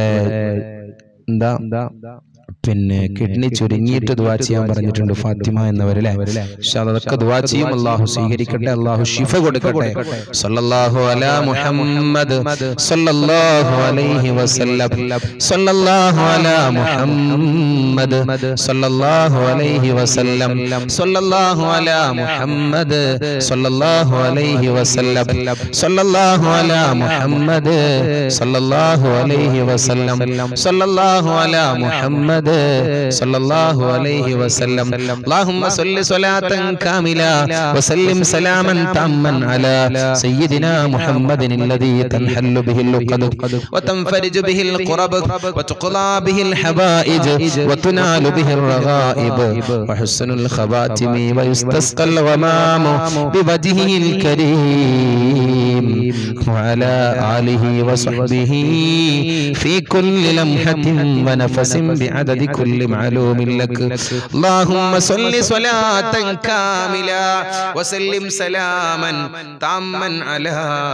എന്താ പിന്നെ കിഡ്നി ചുരുങ്ങിയിട്ട് ദുവാ ചെയ്യാൻ പറഞ്ഞിട്ടുണ്ട് ഫാത്തിമ എന്നവരല്ലേ പക്ഷെ അതൊക്കെ ദുവാ ചെയ്യും അള്ളാഹു സ്വീകരിക്കട്ടെ അള്ളാഹു ഷിഫ കൊടുക്കട്ടെ സല്ലല്ലാഹു അലാ മുഹമ്മദ് സല്ലല്ലാഹു അലൈഹി വസല്ലം സല്ലല്ലാഹു അലാ മുഹമ്മദ് സല്ലല്ലാഹു അലൈഹി വസല്ലം സല്ലല്ലാഹു അലാ മുഹമ്മദ് സല്ലല്ലാഹു അലൈഹി വസല്ലം സല്ലല്ലാഹു അലാ മുഹമ്മദ് സല്ലല്ലാഹു അലൈഹി വസല്ലം സല്ലല്ലാഹു അലാ മുഹമ്മദ് സല്ലല്ലാഹു അലൈഹി വസല്ലം اللهم صل صلاة كاملة وسلم سلاما تاما على سيدنا محمد الذي تنحل به اللقد وتنفرج به القرب وتقضى به الحبائج وتنال به الرغائب وحسن الخواتم ويستسقى الغمام بوجهه الكريم وعلى آله وصحبه في كل لمحة ونفس بعدد كل معلوم لك اللهم صل صلاة كاملة وسلم سلاما تاما على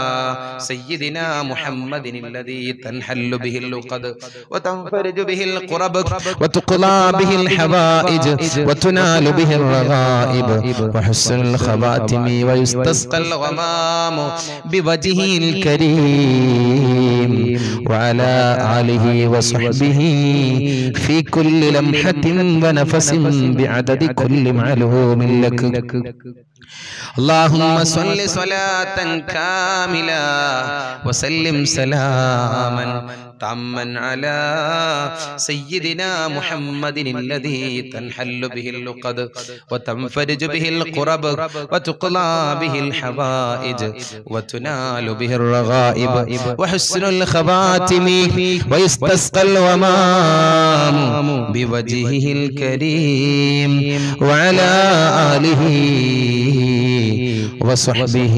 سيدنا محمد الذي تنحل به اللقد وتنفرج به القرب وتقضى به الحوائج وتنال به الرغائب وحسن الخواتم ويستسقى الغمام بوجهه الكريم وعلى آله وصحبه في كل لمحة ونفس بعدد كل معلوم لك اللهم صل صلاة كاملة وسلم سلاما تاما على سيدنا محمد الذي تنحل به اللقد وتنفرج به القرب وتقضى به الحوائج وتنال به الرغائب وحسن الخواتم ويستسقى الغمام بوجهه الكريم وعلى آله وصحبه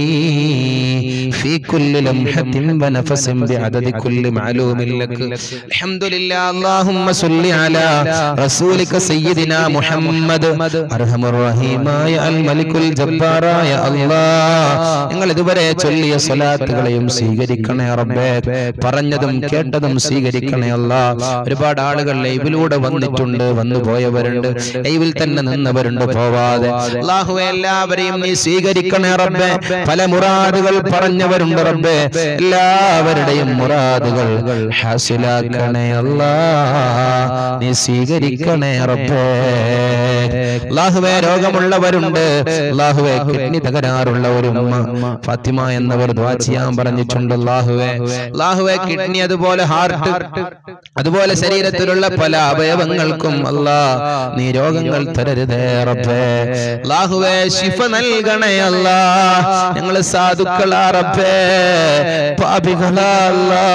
في كل لمحة ونفس بعدد كل معلوم لك الحمد لله اللهم صل على رسولك سيدنا محمد أرحم الرحيم يا الملك الجبار يا الله നിങ്ങൾ ഇതുവരെ ചൊല്ലിയ സ്വലാത്തുകളെയും സ്വീകരിക്കണേ റബ്ബേ പറഞ്ഞതും കേട്ടതും സ്വീകരിക്കണേ അല്ല ഒരുപാട് ആളുകൾ ലൈവിലൂടെ വന്നിട്ടുണ്ട് വന്നു പോയവരുണ്ട് ലൈവിൽ തന്നെ നിന്നവരുണ്ട് പോവാതെ അള്ളാഹു എല്ലാവരെയും നീ സ്വീകരിക്കണേ റബ്ബേ പല മുറാദുകൾ പറഞ്ഞവരുണ്ട് റബ്ബേ എല്ലാവരുടെയും മുറാദുകൾ ഹാസിലാക്കണേ അല്ലാ നീ സ്വീകരിക്കണേ റബ്ബേ അള്ളാഹുവെ രോഗമുള്ളവരുണ്ട് അള്ളാഹുവെ കിഡ്നി തകരാറുള്ള ഒരു ഉമ്മ ഫാത്തിമ എന്നവർ ദ്വാ ചെയ്യാൻ പറഞ്ഞിട്ടുണ്ട് അള്ളാഹുവെ അള്ളാഹുവെ കിഡ്നി അതുപോലെ ഹാർട്ട് അതുപോലെ ശരീരത്തിലുള്ള പല അവയവങ്ങൾക്കും അല്ലാ നീ രോഗങ്ങൾ തരരുതേ റബ്ബേ അള്ളാഹുവെ ശിഫ നൽകണേ അല്ലാ ഞങ്ങൾ സാധുക്കളാ റബ്ബേ പാപികളാ അല്ലാ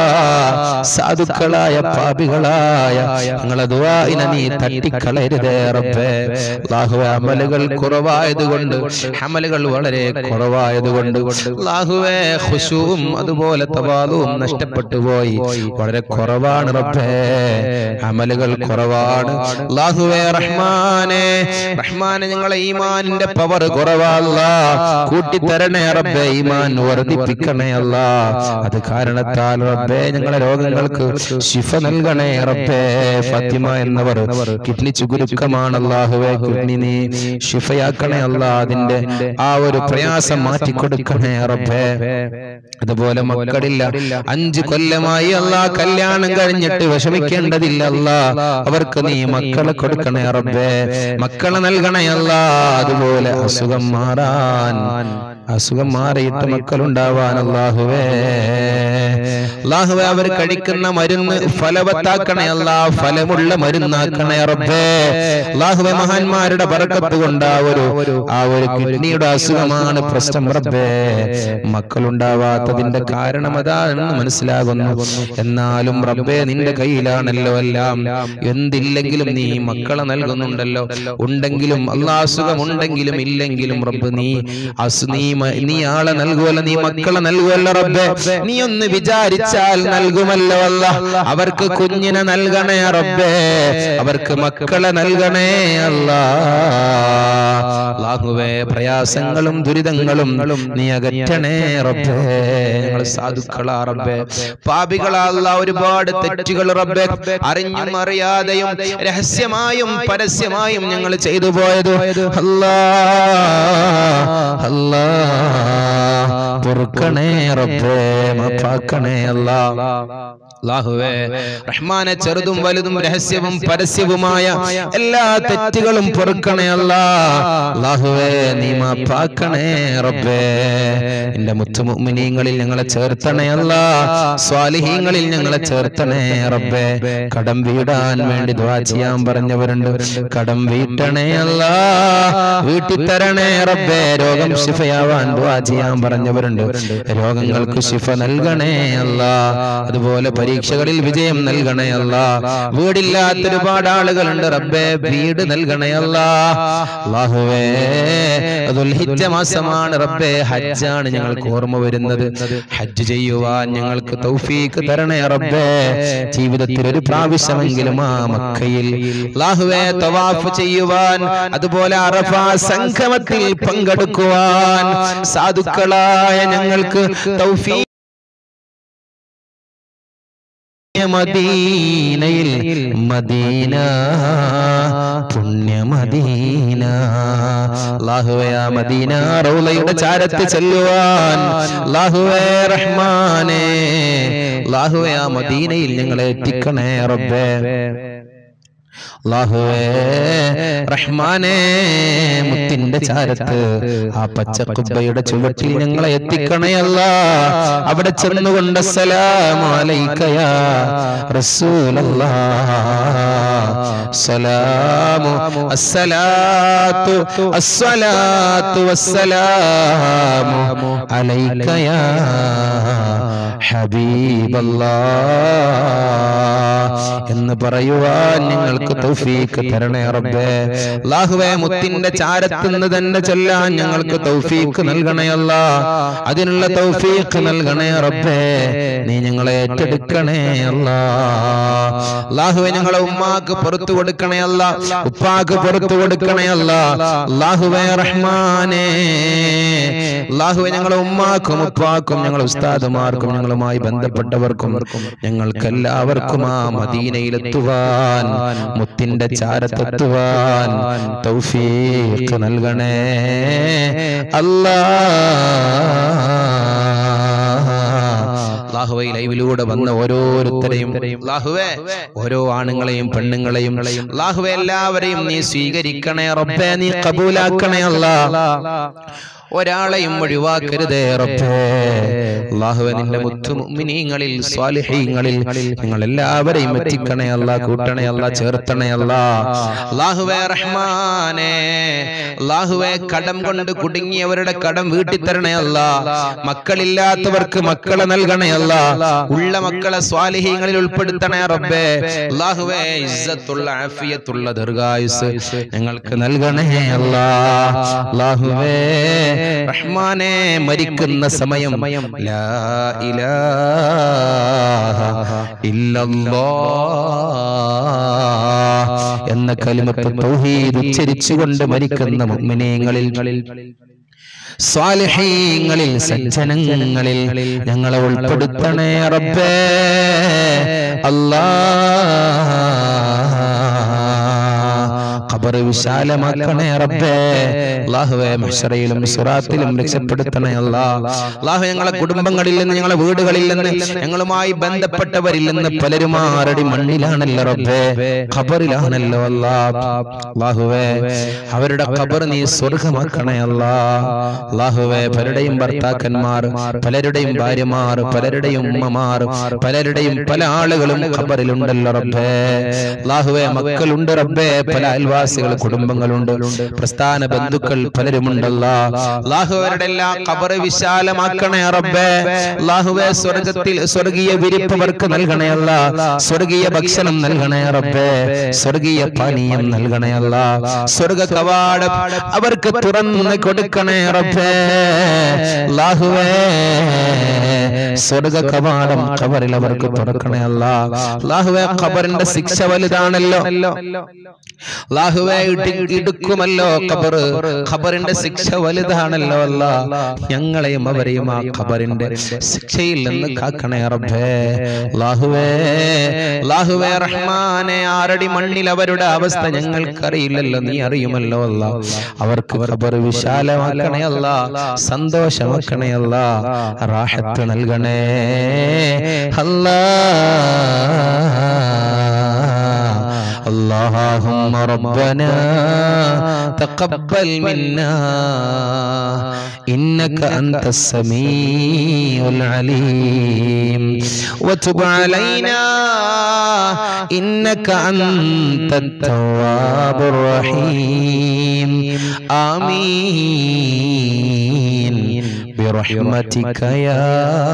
സാധുക്കളായ പാപികളായ ഞങ്ങളെ ദുആഇനെ നീ തട്ടിക്കളയരുതേ റബ്ബേ അള്ളാഹുവെ അമലുകൾ കുറവായതുകൊണ്ട് അമലുകൾ വളരെ കുറവായതുകൊണ്ട് അള്ളാഹുവെ ഖുശൂവും അതുപോലെ തവാദുവും നഷ്ടപ്പെട്ടു പോയി വളരെ കുറവാണ് റബ്ബേ അമലുകൾ കുറവാണ് അള്ളാഹുവെ റഹ്മാനെ റഹ്മാനെ ഞങ്ങളെ ഈമാനിന്റെ പവർ കുറവല്ല കൂട്ടിത്തരണേ റബ്ബേ ഈമാൻ വർദ്ധിപ്പിക്കണേ അല്ല അത് കാരണത്താൽ റബ്ബേ ഞങ്ങളെ രോഗങ്ങൾക്ക് ശിഫ നൽകണേ റബ്ബേ ഫാത്തിമ എന്നവർ കിഡ്നി ചുരുക്കമാണ് അല്ലാഹുവേ കിഡ്നി നീ ശിഫയാക്കണേ അല്ല അതിന്റെ ആ ഒരു പ്രയാസം മാറ്റിക്കൊടുക്കണേ റബ്ബേ അതുപോലെ മക്കളില്ല അഞ്ചു കൊല്ലമായി അല്ല കല്യാണം കഴിഞ്ഞിട്ട് വിഷമിക്കേണ്ടതില്ല അല്ല അവർക്ക് നീ മക്കളെ കൊടുക്കണേ റബ്ബേ മക്കളെ നൽകണേ അല്ല അതുപോലെ അസുഖം മാറാൻ അസുഖം മാറിയിട്ട് മക്കളുണ്ടാവാൻ അല്ലാഹുവേ അല്ലാഹുവേ അവർ കഴിക്കുന്ന മരുന്ന് ഫലവത്താക്കണേ അല്ല ഫലമുള്ള മരുന്നാക്കണേ റബ്ബേ അല്ലാഹുവേ മഹാന്മാരുടെ ബർക്കത്ത് കൊണ്ട് ആ ഒരു ആ ഒരു കിഡ്നിയുടെ അസുഖമാണ് പ്രശ്നം റബ്ബേ മക്കളുണ്ടാവാത്തതിന്റെ കാരണം അതാണെന്ന് മനസ്സിലാകുന്നു എന്നാലും റബ്ബേ നിന്റെ കയ്യിലാണല്ലോ എല്ലാം എന്തില്ലെങ്കിലും നീ മക്കളെ നൽകുന്നുണ്ടല്ലോ ഉണ്ടെങ്കിലും അല്ലാ അസുഖം ഉണ്ടെങ്കിലും ഇല്ലെങ്കിലും റബ്ബ് നീ അസു നീ മ- നീ ആളെ നൽകുമല്ലോ നീ മക്കളെ നൽകുമല്ലോ റബ്ബേ നീ ഒന്ന് വിചാരിച്ചാൽ നൽകുമല്ലോ അല്ല അവർക്ക് കുഞ്ഞിനെ നൽകണേ റബ്ബേ അവർക്ക് മക്കളെ നൽകണേ അല്ലാ അല്ലാഹുവേ പ്രയാസങ്ങളും ദുരിതങ്ങളും നീ അകറ്റണേ റബ്ബേ ഞങ്ങൾ സാധുക്കളാ റബ്ബേ പാപികളല്ല ഒരുപാട് തെറ്റുകൾ റബ്ബേ അറിഞ്ഞും അറിയാതെയും രഹസ്യമായും പരസ്യമായും ഞങ്ങൾ ചെയ്തു പോയത് അല്ലാ അല്ലാ പൊറുക്കണേ റബ്ബേ മാപ്പാക്കണേ അല്ലാ അല്ലാഹുവേ റഹ്മാനെ ചെറുതും വലുതും രഹസ്യവും പരസ്യവുമായ എല്ലാ തെറ്റുകളും പൊറുക്കണേ അല്ലാ അല്ലാഹുവേ നീ മാപ്പാക്കണേ റബ്ബേ നിന്റെ മുത്തുമുഅ്മിനീങ്ങളിൽ ഞങ്ങളെ ചേർത്തണേ അല്ലാ സ്വാലിഹീങ്ങളിൽ ഞങ്ങളെ ചേർത്തണേ റബ്ബേ കടം വീടാൻ വേണ്ടി ദ്വാ ചെയ്യാൻ പറഞ്ഞവരുണ്ട് കടം വീട്ടണേ അല്ലാ വീട്ടിത്തരണേ റബ്ബേ രോഗം ശിഫയാവാൻ ദ്വാ ചെയ്യാൻ പറഞ്ഞവരുണ്ട് രോഗങ്ങൾക്ക് ശിഫ നൽകണേ അല്ലാ അതുപോലെ പരീക്ഷകളിൽ വിജയം നൽകണേ അല്ലാ വീടില്ലാത്ത ഒരുപാട് ആളുകളുണ്ട് റബ്ബേ വീട് നൽകണേ അല്ലാ അല്ലാഹുവേ ദുൽഹിജ്ജ മാസമാണ് റബ്ബേ ഹജ്ജാണ് ഞങ്ങൾക്ക് ഓർമ്മ വരുന്നത് ഹജ്ജ് ചെയ്യുവാൻ ഞങ്ങൾക്ക് തൗഫീക്ക് തരണേ റബ്ബേ ജീവിതത്തിൽ ഒരു പ്രാവശ്യമെങ്കിലും ആ മക്കയിൽ അല്ലാഹുവേ തവാഫ് ചെയ്യുവാൻ അതുപോലെ അറഫ സംഗമത്തിൽ പങ്കെടുക്കുവാൻ സാധുക്കളായ ഞങ്ങൾക്ക് തൗഫീ മദീനയിൽ മദീന പുണ്യ മദീന അല്ലാഹുവേ ആ മദീന റൗലയുടെ ചാരത്ത് ചെല്ലുവാൻ അല്ലാഹുവേ റഹ്മാനേ അല്ലാഹുവേ ആ മദീനയിൽ ഞങ്ങളെ എത്തിക്കണേ റബ്ബേ അല്ലാഹുവേ റഹ്മാനേ മുത്തിന്റെ ചാരത്ത് ആ പച്ച കുബ്ബയുടെ ചുവട്ടിൽ ഞങ്ങളെ എത്തിക്കണേ അല്ലാ അവിടെ ചെന്നുകൊണ്ട് അസ്സലാമു അലൈക യാ റസൂലല്ലാ സലാമു അസ്സലാത്തു അസ്സലാത്തു വസ്സലാമു അലൈക യാ ഹബീബല്ലാ എന്ന് പറയുവാൻ ഞങ്ങൾക്ക് തൗഫീക്ക് തരണേ റബ്ബേ അല്ലാഹുവേ മുത്തിന്റെ ചാരത്ത് നിന്ന് തന്നെ ചൊല്ലാൻ ഞങ്ങൾക്ക് തൗഫീക്ക് നൽകണേ അല്ല അതിനുള്ള തൗഫീക്ക് നൽകണേ റബ്ബേ നീ ഞങ്ങളെ ഏറ്റെടുക്കണേ അല്ല അല്ലാഹുവേ ഞങ്ങളെ ഉമ്മാക്ക് പുറത്തു കൊടുക്കണേ അല്ല ഉപ്പാക്ക് പുറത്തു കൊടുക്കണേ അല്ല അല്ലാഹുവേ റഹ്മാനേ അല്ലാഹുവേ ഞങ്ങളെ ഉമ്മാക്കും ഉപ്പാക്കും ഞങ്ങളെ ഉസ്താദുമാർക്കും ഞങ്ങളുമായി ബന്ധപ്പെട്ടവർക്കും ഞങ്ങൾക്ക് എല്ലാവർക്കും ആ മദീനയിലെത്തുവാൻ മുത്തിന്റെ ചാരത്തെത്തുവാൻ തൗഫീഖ് നൽകണേ അല്ലാ അള്ളാഹുവെ ലൈവിലൂടെ വന്ന ഓരോരുത്തരെയും അള്ളാഹുവേ ഓരോ ആണുങ്ങളെയും പെണ്ണുങ്ങളെയും അള്ളാഹുവെ എല്ലാവരെയും നീ സ്വീകരിക്കണേ റബ്ബേ നീ കബൂലാക്കണേ അല്ലാ ഒരാളെയും ഒഴിവാക്കരുതേ റബ്ബേ അള്ളാഹുവെ നിന്റെ മുത്തു മുഅ്മിനീങ്ങളിൽ സ്വാലിഹീങ്ങളിൽ നിങ്ങൾ എല്ലാവരെയും എത്തിക്കണേ അല്ല കൂട്ടണേ അല്ല ചേർത്തണേ അല്ല അള്ളാഹുവേ റഹ്മാനേ അള്ളാഹുവെ കടം കൊണ്ട് കുടുങ്ങിയവരുടെ കടം വീട്ടിത്തരണേ അല്ല മക്കളില്ലാത്തവർക്ക് മക്കളെ നൽകണേ അല്ല ഉള്ള മക്കളെ സ്വാലിഹീങ്ങളിൽ ഉൾപ്പെടുത്തണേ റബ്ബേ അള്ളാഹുവേ ഇസ്സത്തുള്ള ആഫിയത്തുള്ള ദീർഘായുസ് ഞങ്ങൾക്ക് നൽകണേ അല്ല അള്ളാഹുവേ റഹ്മാനെ മരിക്കുന്ന സമയം ലാ ഇലാഹ ഇല്ലല്ലാഹ് എന്ന കലിമത്ത് തൗഹീദ് ഉച്ചരിച്ചുകൊണ്ട് മരിക്കുന്ന മുഅ്മിനീങ്ങളിൽ സ്വാലിഹീങ്ങളിൽ സജ്ജനങ്ങളിൽ ഞങ്ങളെ ഉൾപ്പെടുത്തണേ റബ്ബേ അല്ലാ ഖബർ വിശാലമാക്കണേ റബ്ബേ അല്ലാഹുവേ മഹ്ശറയിലും സിറാത്തിലും രക്ഷപ്പെടുത്തണേ അല്ലാ അല്ലാഹു ഞങ്ങളെ കുടുംബങ്ങളിൽ നിന്ന് ഞങ്ങളെ വീടുകളിൽ നിന്ന് ഞങ്ങളുമായി ബന്ധപ്പെട്ടവരിൽ നിന്ന് പലരും ആരടി മണ്ണിലാണല്ലോ റബ്ബേ ഖബറിലാണല്ലോ അല്ലാ അല്ലാഹുവേ അവരുടെ ഖബർ നീ സ്വർഗമാക്കണേ അല്ലാ അല്ലാഹുവേ പലരുടെയും ഭർത്താക്കന്മാർ പലരുടെയും ഭാര്യമാർ പലരുടെയും ഉമ്മമാർ പലരുടെയും പല ആളുകളും ഖബറിലുണ്ടല്ലോ റബ്ബേ അല്ലാഹുവേ മക്കളുണ്ട് റബ്ബേ പല അയൽവാസികൾ കുടുംബങ്ങളുണ്ട് പ്രസ്ഥാന ബന്ധുക്കൾ പലരുമുണ്ടല്ലോ അല്ലാഹുവരുടെ എല്ലാ ഖബർ വിശാലമാക്കണേ റബ്ബേ അല്ലാഹുവേ സ്വർഗത്തിൽ സ്വർഗീയ വിരിപ്പ് അവർക്ക് നൽകണേ അല്ല സ്വർഗീയ ഭക്ഷണം നൽകണേ റബ്ബേ സ്വർഗീയ പാനീയം നൽകണേ അല്ല സ്വർഗ കവാടം അവർക്ക് തുറന്ന് കൊടുക്കണേ റബ്ബേ അല്ലാഹുവേ സ്വർഗ കവാടം ഖബറിൽ അവർക്ക് തുറക്കണേ അല്ല അല്ലാഹുവേ ഖബറിന്റെ ശിക്ഷ വലുതാണല്ലോ അല്ലാഹുവേ ഇടി- ഇടുക്കുമല്ലോ ഖബർ ഖബറിന്റെ ശിക്ഷ വലുതാണല്ലോ അല്ല ഞങ്ങളെയും അവരെയും ആ ഖബറിന്റെ ശിക്ഷയിൽ നിന്ന് കാക്കണേ റബ്ബേ അല്ലാഹുവേ അല്ലാഹുവേ റഹ്മാനെ ആരടി മണ്ണിൽ അവരുടെ അവസ്ഥ ഞങ്ങൾക്കറിയില്ലല്ലോ നീ അറിയുമല്ലോ അല്ല അവർക്ക് ഖബർ വിശാലമാക്കണേ അല്ല സന്തോഷമാക്കണേ അല്ല റാഹത്ത് നൽകണേ അല്ലാ اللهم ربنا تقبل منا إنك أنت السميع العليم وتب علينا إنك أنت التواب الرحيم آمين برحمتك يا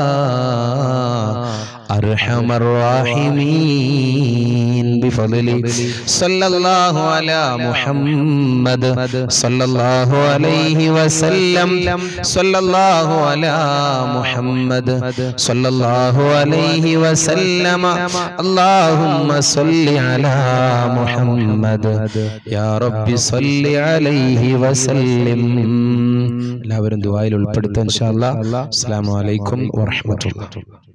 أرحم الراحمين بفضل صلى الله على محمد صلى الله عليه وسلم صلى الله على محمد صلى الله عليه وسلم اللهم صل على محمد يا رب صل عليه وسلم എല്ലാവരും ദുബായിൽ ഉൾപ്പെടുത്താൻ അസ്സാം വലൈക്കും വാഹമത്തുള്ള